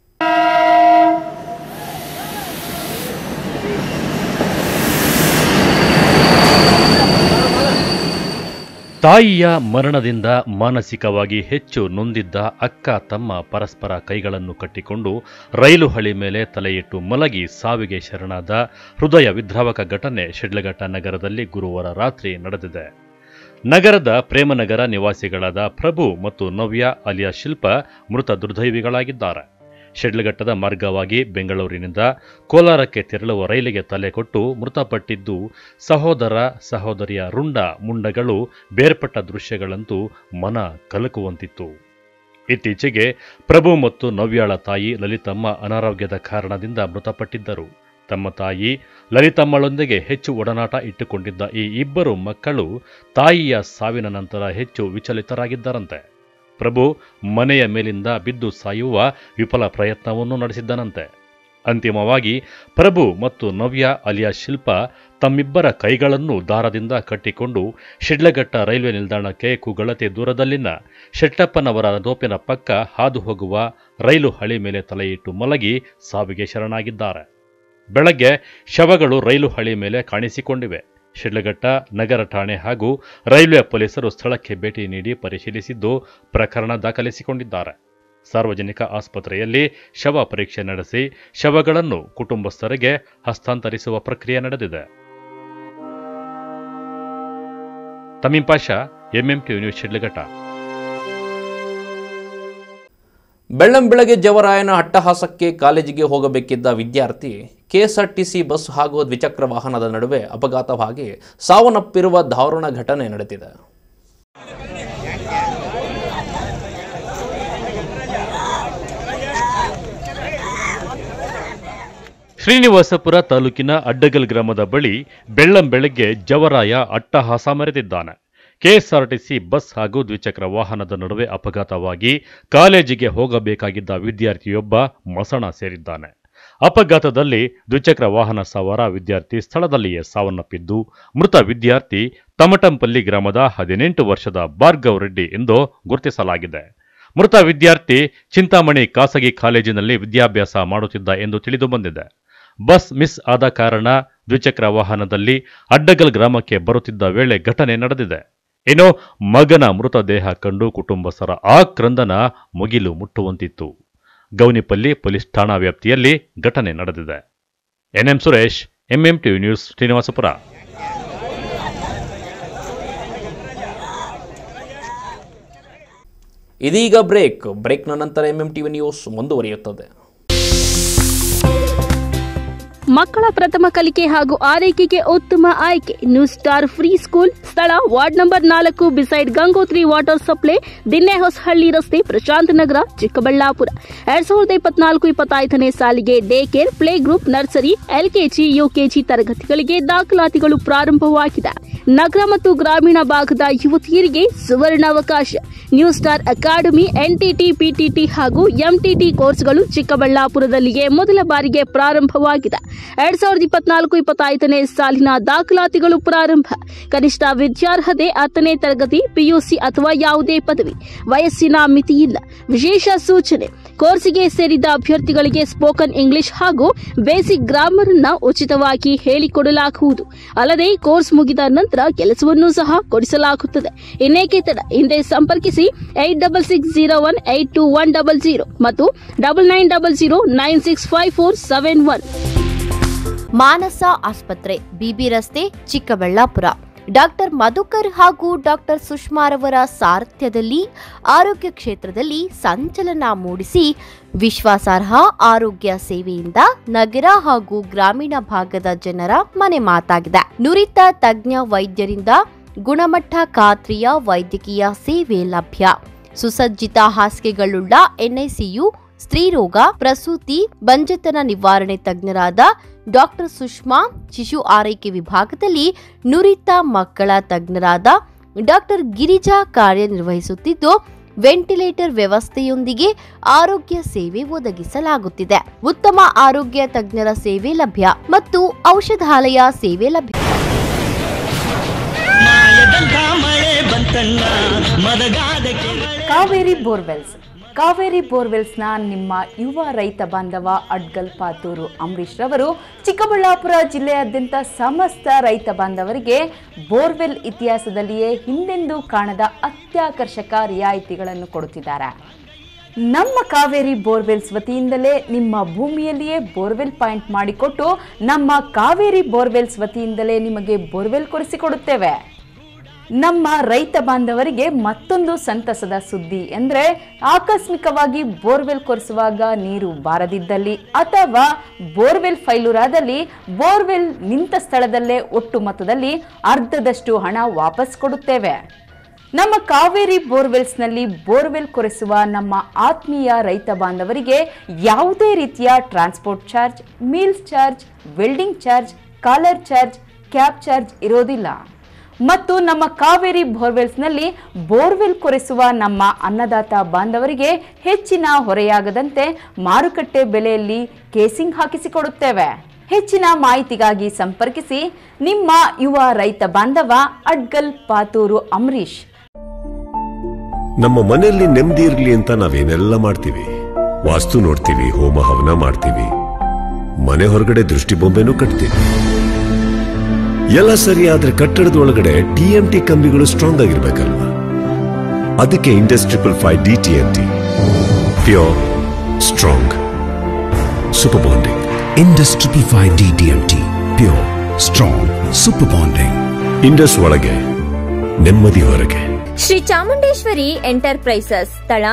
ತಾಯಿಯ ಮರಣದಿಂದ ಮಾನಸಿಕವಾಗಿ ಹೆಚ್ಚು ನೊಂದಿದ್ದ ಅಕ್ಕ ತಮ್ಮ ಪರಸ್ಪರ ಕೈಗಳನ್ನು ಕಟ್ಟಿಕೊಂಡು ರೈಲು ಹಳಿ ಮೇಲೆ ತಲೆಯಿಟ್ಟು ಮಲಗಿ ಸಾವಿಗೆ ಶರಣಾದ ಹೃದಯ ವಿದ್ರಾವಕ ಘಟನೆ ಶಿಡ್ಲಘಟ್ಟ ನಗರದಲ್ಲಿ ಗುರುವಾರ ರಾತ್ರಿ ನಡೆದಿದೆ ನಗರದ ಪ್ರೇಮನಗರ ನಿವಾಸಿಗಳಾದ ಪ್ರಭು ಮತ್ತು ನವ್ಯ ಅಲಿಯಾ ಶಿಲ್ಪ ಮೃತ ದುರ್ದೈವಿಗಳಾಗಿದ್ದಾರೆ ಶಿಡ್ಲಘಟ್ಟದ ಮಾರ್ಗವಾಗಿ ಬೆಂಗಳೂರಿನಿಂದ ಕೋಲಾರಕ್ಕೆ ತೆರಳುವ ರೈಲಿಗೆ ತಲೆ ಕೊಟ್ಟು ಮೃತಪಟ್ಟಿದ್ದು ಸಹೋದರ ಸಹೋದರಿಯ ರುಂಡ ಮುಂಡಗಳು ಬೇರ್ಪಟ್ಟ ದೃಶ್ಯಗಳಂತೂ ಮನ ಕಲಕುವಂತಿತ್ತು ಇತ್ತೀಚೆಗೆ ಪ್ರಭು ಮತ್ತು ನವ್ಯಾಳ ತಾಯಿ ಲಲಿತಮ್ಮ ಅನಾರೋಗ್ಯದ ಕಾರಣದಿಂದ ಮೃತಪಟ್ಟಿದ್ದರು ತಮ್ಮ ತಾಯಿ ಲಲಿತಮ್ಮಳೊಂದಿಗೆ ಹೆಚ್ಚು ಒಡನಾಟ ಇಟ್ಟುಕೊಂಡಿದ್ದ ಈ ಇಬ್ಬರು ಮಕ್ಕಳು ತಾಯಿಯ ಸಾವಿನ ನಂತರ ಹೆಚ್ಚು ವಿಚಲಿತರಾಗಿದ್ದರಂತೆ ಪ್ರಭು ಮನೆಯ ಮೇಲಿಂದ ಬಿದ್ದು ಸಾಯುವ ವಿಫಲ ಪ್ರಯತ್ನವನ್ನು ನಡೆಸಿದ್ದನಂತೆ ಅಂತಿಮವಾಗಿ ಪ್ರಭು ಮತ್ತು ನವ್ಯ ಅಲಿಯಾ ಶಿಲ್ಪ ತಮ್ಮಿಬ್ಬರ ಕೈಗಳನ್ನು ದಾರದಿಂದ ಕಟ್ಟಿಕೊಂಡು ಶಿಡ್ಲಘಟ್ಟ ರೈಲ್ವೆ ನಿಲ್ದಾಣಕ್ಕೆ ಕುಗಳತೆ ದೂರದಲ್ಲಿನ ಶೆಟ್ಟಪ್ಪನವರ ದೋಪಿನ ಪಕ್ಕ ಹಾದು ಹೋಗುವ ರೈಲು ಹಳಿ ಮೇಲೆ ತಲೆಯಿಟ್ಟು ಮಲಗಿ ಸಾವಿಗೆ ಶರಣಾಗಿದ್ದಾರೆ ಬೆಳಗ್ಗೆ ಶವಗಳು ರೈಲು ಹಳಿ ಮೇಲೆ ಕಾಣಿಸಿಕೊಂಡಿವೆ ಶಿಡ್ಲಘಟ್ಟ ನಗರ ಠಾಣೆ ಹಾಗೂ ರೈಲ್ವೆ ಪೊಲೀಸರು ಸ್ಥಳಕ್ಕೆ ಭೇಟಿ ನೀಡಿ ಪರಿಶೀಲಿಸಿದ್ದು ಪ್ರಕರಣ ದಾಖಲಿಸಿಕೊಂಡಿದ್ದಾರೆ ಸಾರ್ವಜನಿಕ ಆಸ್ಪತ್ರೆಯಲ್ಲಿ ಶವ ಪರೀಕ್ಷೆ ನಡೆಸಿ ಶವಗಳನ್ನು ಕುಟುಂಬಸ್ಥರಿಗೆ ಹಸ್ತಾಂತರಿಸುವ ಪ್ರಕ್ರಿಯೆ ನಡೆದಿದೆ Tameem Pasha MM T news Shidlaghatta ಬೆಳ್ಳಂಬೆಳಗ್ಗೆ ಜವರಾಯನ ಅಟ್ಟಹಾಸಕ್ಕೆ ಕಾಲೇಜಿಗೆ ಹೋಗಬೇಕಿದ್ದ ವಿದ್ಯಾರ್ಥಿ ಕೆಎಸ್ಆರ್ಟಿಸಿ ಬಸ್ ಹಾಗೂ ದ್ವಿಚಕ್ರ ವಾಹನದ ನಡುವೆ ಅಪಘಾತವಾಗಿ ಸಾವನ್ನಪ್ಪಿರುವ ದಾರುಣ ಘಟನೆ ನಡೆದಿದೆ ಶ್ರೀನಿವಾಸಪುರ ತಾಲೂಕಿನ ಅಡ್ಡಗಲ್ ಗ್ರಾಮದ ಬಳಿ ಬೆಳ್ಳಂಬೆಳಗ್ಗೆ ಜವರಾಯ ಅಟ್ಟಹಾಸ ಮೆರೆದಿದ್ದಾನೆ ಕೆಎಸ್ಆರ್ಟಿಸಿ ಬಸ್ ಹಾಗೂ ದ್ವಿಚಕ್ರ ವಾಹನದ ನಡುವೆ ಅಪಘಾತವಾಗಿ ಕಾಲೇಜಿಗೆ ಹೋಗಬೇಕಾಗಿದ್ದ ವಿದ್ಯಾರ್ಥಿಯೊಬ್ಬ ಮಸಣ ಸೇರಿದ್ದಾನೆ ಅಪಘಾತದಲ್ಲಿ ದ್ವಿಚಕ್ರ ವಾಹನ ಸವಾರ ವಿದ್ಯಾರ್ಥಿ ಸ್ಥಳದಲ್ಲಿಯೇ ಸಾವನ್ನಪ್ಪಿದ್ದು ಮೃತ ವಿದ್ಯಾರ್ಥಿ ತಮಟಂಪಲ್ಲಿ ಗ್ರಾಮದ ಹದಿನೆಂಟು ವರ್ಷದ ಭಾರ್ಗವ್ ರೆಡ್ಡಿ ಎಂದು ಗುರುತಿಸಲಾಗಿದೆ ಮೃತ ವಿದ್ಯಾರ್ಥಿ ಚಿಂತಾಮಣಿ ಖಾಸಗಿ ಕಾಲೇಜಿನಲ್ಲಿ ವಿದ್ಯಾಭ್ಯಾಸ ಮಾಡುತ್ತಿದ್ದ ಎಂದು ತಿಳಿದು ಬಂದಿದೆ ಬಸ್ ಮಿಸ್ ಆದ ಕಾರಣ ದ್ವಿಚಕ್ರ ವಾಹನದಲ್ಲಿ ಅಡ್ಡಗಲ್ ಗ್ರಾಮಕ್ಕೆ ಬರುತ್ತಿದ್ದ ವೇಳೆ ಘಟನೆ ನಡೆದಿದೆ ಇನ್ನು ಮಗನ ಮೃತದೇಹ ಕಂಡು ಕುಟುಂಬಸ್ಥರ ಆಕ್ರಂದನ ಮುಗಿಲು ಮುಟ್ಟುವಂತಿತ್ತು ಗೌನಿಪಲ್ಲಿ ಪೊಲೀಸ್ ಠಾಣಾ ವ್ಯಾಪ್ತಿಯಲ್ಲಿ ಘಟನೆ ನಡೆದಿದೆ NM Suresh MM TV news Srinivasapura ಇದೀಗ ಬ್ರೇಕ್ ಬ್ರೇಕ್ನ ನಂತರ ಎಂಎಂ ಟಿವಿ ನ್ಯೂಸ್ ಮುಂದುವರಿಯುತ್ತದೆ ಮಕ್ಕಳ ಪ್ರಥಮ ಕಲಿಕೆ ಹಾಗೂ ಆರೈಕೆಗೆ ಉತ್ತಮ ಆಯ್ಕೆ ನ್ಯೂ ಸ್ಟಾರ್ ಫ್ರೀ ಸ್ಕೂಲ್ ಸ್ಥಳ ವಾರ್ಡ್ ನಂಬರ್ ನಾಲ್ಕು beside Gangotri water supply Dinnehosahalli ರಸ್ತೆ ಪ್ರಶಾಂತ್ ನಗರ ಚಿಕ್ಕಬಳ್ಳಾಪುರ ಎರಡ್ ಸಾವಿರದ ಇಪ್ಪತ್ನಾಲ್ಕು ಇಪ್ಪತ್ತೈದನೇ ಸಾಲಿಗೆ day care play group nursery LKG UKG ತರಗತಿಗಳಿಗೆ ದಾಖಲಾತಿಗಳು ಪ್ರಾರಂಭವಾಗಿದೆ ನಗರ ಮತ್ತು ಗ್ರಾಮೀಣ ಭಾಗದ ಯುವತಿಯರಿಗೆ ಸುವರ್ಣಾವಕಾಶ new star academy NTT PTT ಹಾಗೂ ಎಂಟಿಟಿ ಕೋರ್ಸ್ಗಳು ಚಿಕ್ಕಬಳ್ಳಾಪುರದಲ್ಲಿಗೆ ಮೊದಲ ಬಾರಿಗೆ ಪ್ರಾರಂಭವಾಗಿದೆ ಎರಡ್ ಸಾವಿರದ ಇಪ್ಪತ್ನಾಲ್ಕು ಇಪ್ಪತ್ತೈದನೇ ಸಾಲಿನ ದಾಖಲಾತಿಗಳು ಪ್ರಾರಂಭ ಕನಿಷ್ಠ ವಿದ್ಯಾರ್ಹತೆ ಹತ್ತನೇ ತರಗತಿ ಪಿಯುಸಿ ಅಥವಾ ಯಾವುದೇ ಪದವಿ ವಯಸ್ಸಿನ ಮಿತಿ ಇಲ್ಲ ವಿಶೇಷ ಸೂಚನೆ ಕೋರ್ಸಿಗೆ ಸೇರಿದ ಅಭ್ಯರ್ಥಿಗಳಿಗೆ ಸ್ಪೋಕನ್ ಇಂಗ್ಲಿಷ್ ಹಾಗೂ ಬೇಸಿಕ್ ಗ್ರಾಮರ್ ಅನ್ನ ಉಚಿತವಾಗಿ ಹೇಳಿಕೊಡಲಾಗುವುದು ಅಲ್ಲದೆ ಕೋರ್ಸ್ ಮುಗಿದ ನಂತರ ಕೆಲಸವನ್ನೂ ಸಹ ಕೊಡಿಸಲಾಗುತ್ತದೆ ಇನ್ನೇಕೆ ತಡ ಹಿಂದೆ ಸಂಪರ್ಕಿಸಿ eight double six zero one eight two one double zero ಮತ್ತು double nine double zero nine six five four seven one Manasa ಆಸ್ಪತ್ರೆ ಬಿಬಿ ರಸ್ತೆ ಚಿಕ್ಕಬಳ್ಳಾಪುರ ಡಾಕ್ಟರ್ ಮಧುಕರ್ ಹಾಗೂ ಡಾಕ್ಟರ್ ಸುಷ್ಮಾರವರ ಸಾರಥ್ಯದಲ್ಲಿ ಆರೋಗ್ಯ ಕ್ಷೇತ್ರದಲ್ಲಿ ಸಂಚಲನ ಮೂಡಿಸಿ ವಿಶ್ವಾಸಾರ್ಹ ಆರೋಗ್ಯ ಸೇವೆಯಿಂದ ನಗರ ಹಾಗೂ ಗ್ರಾಮೀಣ ಭಾಗದ ಜನರ ಮನೆ ಮಾತಾಗಿದೆ ನುರಿತ ತಜ್ಞ ವೈದ್ಯರಿಂದ ಗುಣಮಟ್ಟ ಖಾತ್ರಿಯ ವೈದ್ಯಕೀಯ ಸೇವೆ ಲಭ್ಯ ಸುಸಜ್ಜಿತ ಹಾಸಿಗೆಗಳುಳ್ಳ ಎನ್ಐಸಿಯು ಸ್ತ್ರೀರೋಗ ಪ್ರಸೂತಿ ಬಂಜೆತನ ನಿವಾರಣೆ ತಜ್ಞರಾದ ಡಾಕ್ಟರ್ ಸುಷ್ಮಾ ಶಿಶು ಆರೈಕೆ ವಿಭಾಗದಲ್ಲಿ ನುರಿತ ಮಕ್ಕಳ ತಜ್ಞರಾದ ಡಾಕ್ಟರ್ ಗಿರಿಜಾ ಕಾರ್ಯನಿರ್ವಹಿಸುತ್ತಿದ್ದು ವೆಂಟಿಲೇಟರ್ ವ್ಯವಸ್ಥೆಯೊಂದಿಗೆ ಆರೋಗ್ಯ ಸೇವೆ ಒದಗಿಸಲಾಗುತ್ತಿದೆ ಉತ್ತಮ ಆರೋಗ್ಯ ತಜ್ಞರ ಸೇವೆ ಲಭ್ಯ ಮತ್ತು ಔಷಧಾಲಯ ಸೇವೆ ಲಭ್ಯ ಕಾವೇರಿ ಬೋರ್ವೆಲ್ಸ್ ಕಾವೇರಿ ಬೋರ್ವೆಲ್ಸ್ನ ನಿಮ್ಮ ಯುವ ರೈತ ಬಾಂಧವ ಅಡ್ಗಲ್ ಪಾತೂರು ಅಂಬರೀಶ್ ರವರು ಚಿಕ್ಕಬಳ್ಳಾಪುರ ಜಿಲ್ಲೆಯಾದ್ಯಂತ ಸಮಸ್ತ ರೈತ ಬಾಂಧವರಿಗೆ ಬೋರ್ವೆಲ್ ಇತಿಹಾಸದಲ್ಲಿಯೇ ಹಿಂದೆಂದೂ ಕಾಣದ ಅತ್ಯಾಕರ್ಷಕ ರಿಯಾಯಿತಿಗಳನ್ನು ಕೊಡುತ್ತಿದ್ದಾರೆ ನಮ್ಮ ಕಾವೇರಿ ಬೋರ್ವೆಲ್ಸ್ ವತಿಯಿಂದಲೇ ನಿಮ್ಮ ಭೂಮಿಯಲ್ಲಿಯೇ ಬೋರ್ವೆಲ್ ಪಾಯಿಂಟ್ ಮಾಡಿಕೊಟ್ಟು ನಮ್ಮ ಕಾವೇರಿ ಬೋರ್ವೆಲ್ಸ್ ವತಿಯಿಂದಲೇ ನಿಮಗೆ ಬೋರ್ವೆಲ್ ಕೊಡಿಸಿಕೊಡುತ್ತೇವೆ ನಮ್ಮ ರೈತ ಬಾಂಧವರಿಗೆ ಮತ್ತೊಂದು ಸಂತಸದ ಸುದ್ದಿ ಅಂದರೆ ಆಕಸ್ಮಿಕವಾಗಿ ಬೋರ್ವೆಲ್ ಕೊರೆಸುವಾಗ ನೀರು ಬಾರದಿದ್ದಲ್ಲಿ ಅಥವಾ ಬೋರ್ವೆಲ್ ಫೈಲೂರಾದಲ್ಲಿ ಬೋರ್ವೆಲ್ ನಿಂತ ಸ್ಥಳದಲ್ಲೇ ಒಟ್ಟು ಮೊತ್ತದಲ್ಲಿ ಅರ್ಧದಷ್ಟು ಹಣ ವಾಪಸ್ ಕೊಡುತ್ತೇವೆ ನಮ್ಮ ಕಾವೇರಿ ಬೋರ್ವೆಲ್ಸ್ನಲ್ಲಿ ಬೋರ್ವೆಲ್ ಕೊರೆಸುವ ನಮ್ಮ ಆತ್ಮೀಯ ರೈತ ಬಾಂಧವರಿಗೆ ಯಾವುದೇ ರೀತಿಯ transport charge meals charge welding charge collar charge cab charge ಇರೋದಿಲ್ಲ ಮತ್ತು ನಮ್ಮ ಕಾವೇರಿ ಬೋರ್ವೆಲ್ಸ್ನಲ್ಲಿ ಬೋರ್ವೆಲ್ ಕೊರೆಸುವ ನಮ್ಮ ಅನ್ನದಾತ ಬಾಂಧವರಿಗೆ ಹೆಚ್ಚಿನ ಹೊರೆಯಾಗದಂತೆ ಮಾರುಕಟ್ಟೆ ಬೆಲೆಯಲ್ಲಿ ಕೇಸಿಂಗ್ ಹಾಕಿಸಿಕೊಡುತ್ತೇವೆ ಹೆಚ್ಚಿನ ಮಾಹಿತಿಗಾಗಿ ಸಂಪರ್ಕಿಸಿ ನಿಮ್ಮ ಯುವ ರೈತ ಬಾಂಧವ ಅಡ್ಗಲ್ ಪಾತೂರು ಅಂಬರೀಶ್ ನಮ್ಮ ಮನೆಯಲ್ಲಿ ನೆಮ್ಮದಿ ಇರ್ಲಿ ಅಂತ ನಾವೇನೆಲ್ಲ ಮಾಡ್ತೀವಿ ವಾಸ್ತು ನೋಡ್ತೀವಿ ಹೋಮ ಹವನ ಮಾಡ್ತೀವಿ ಮನೆ ಹೊರಗಡೆ ದೃಷ್ಟಿಬೊಂಬೆನೂ ಕಟ್ತೀವಿ ಎಲ್ಲ ಸರಿ ಆದ್ರೆ ಕಟ್ಟಡದ ಒಳಗಡೆ ಟಿಎಂಟಿ ಕಂಬಿಗಳು ಸ್ಟ್ರಾಂಗ್ ಆಗಿರ್ಬೇಕಲ್ವಾ ಅದಕ್ಕೆ Indus triple five D T pure strong super bonding Indus triple five D T pure strong super bonding Indus ಒಳಗೆ ನೆಮ್ಮದಿ ಹೊರಗೆ ಶ್ರೀ ಚಾಮುಂಡೇಶ್ವರಿ ಎಂಟರ್ಪ್ರೈಸಸ್ ಸ್ಥಳ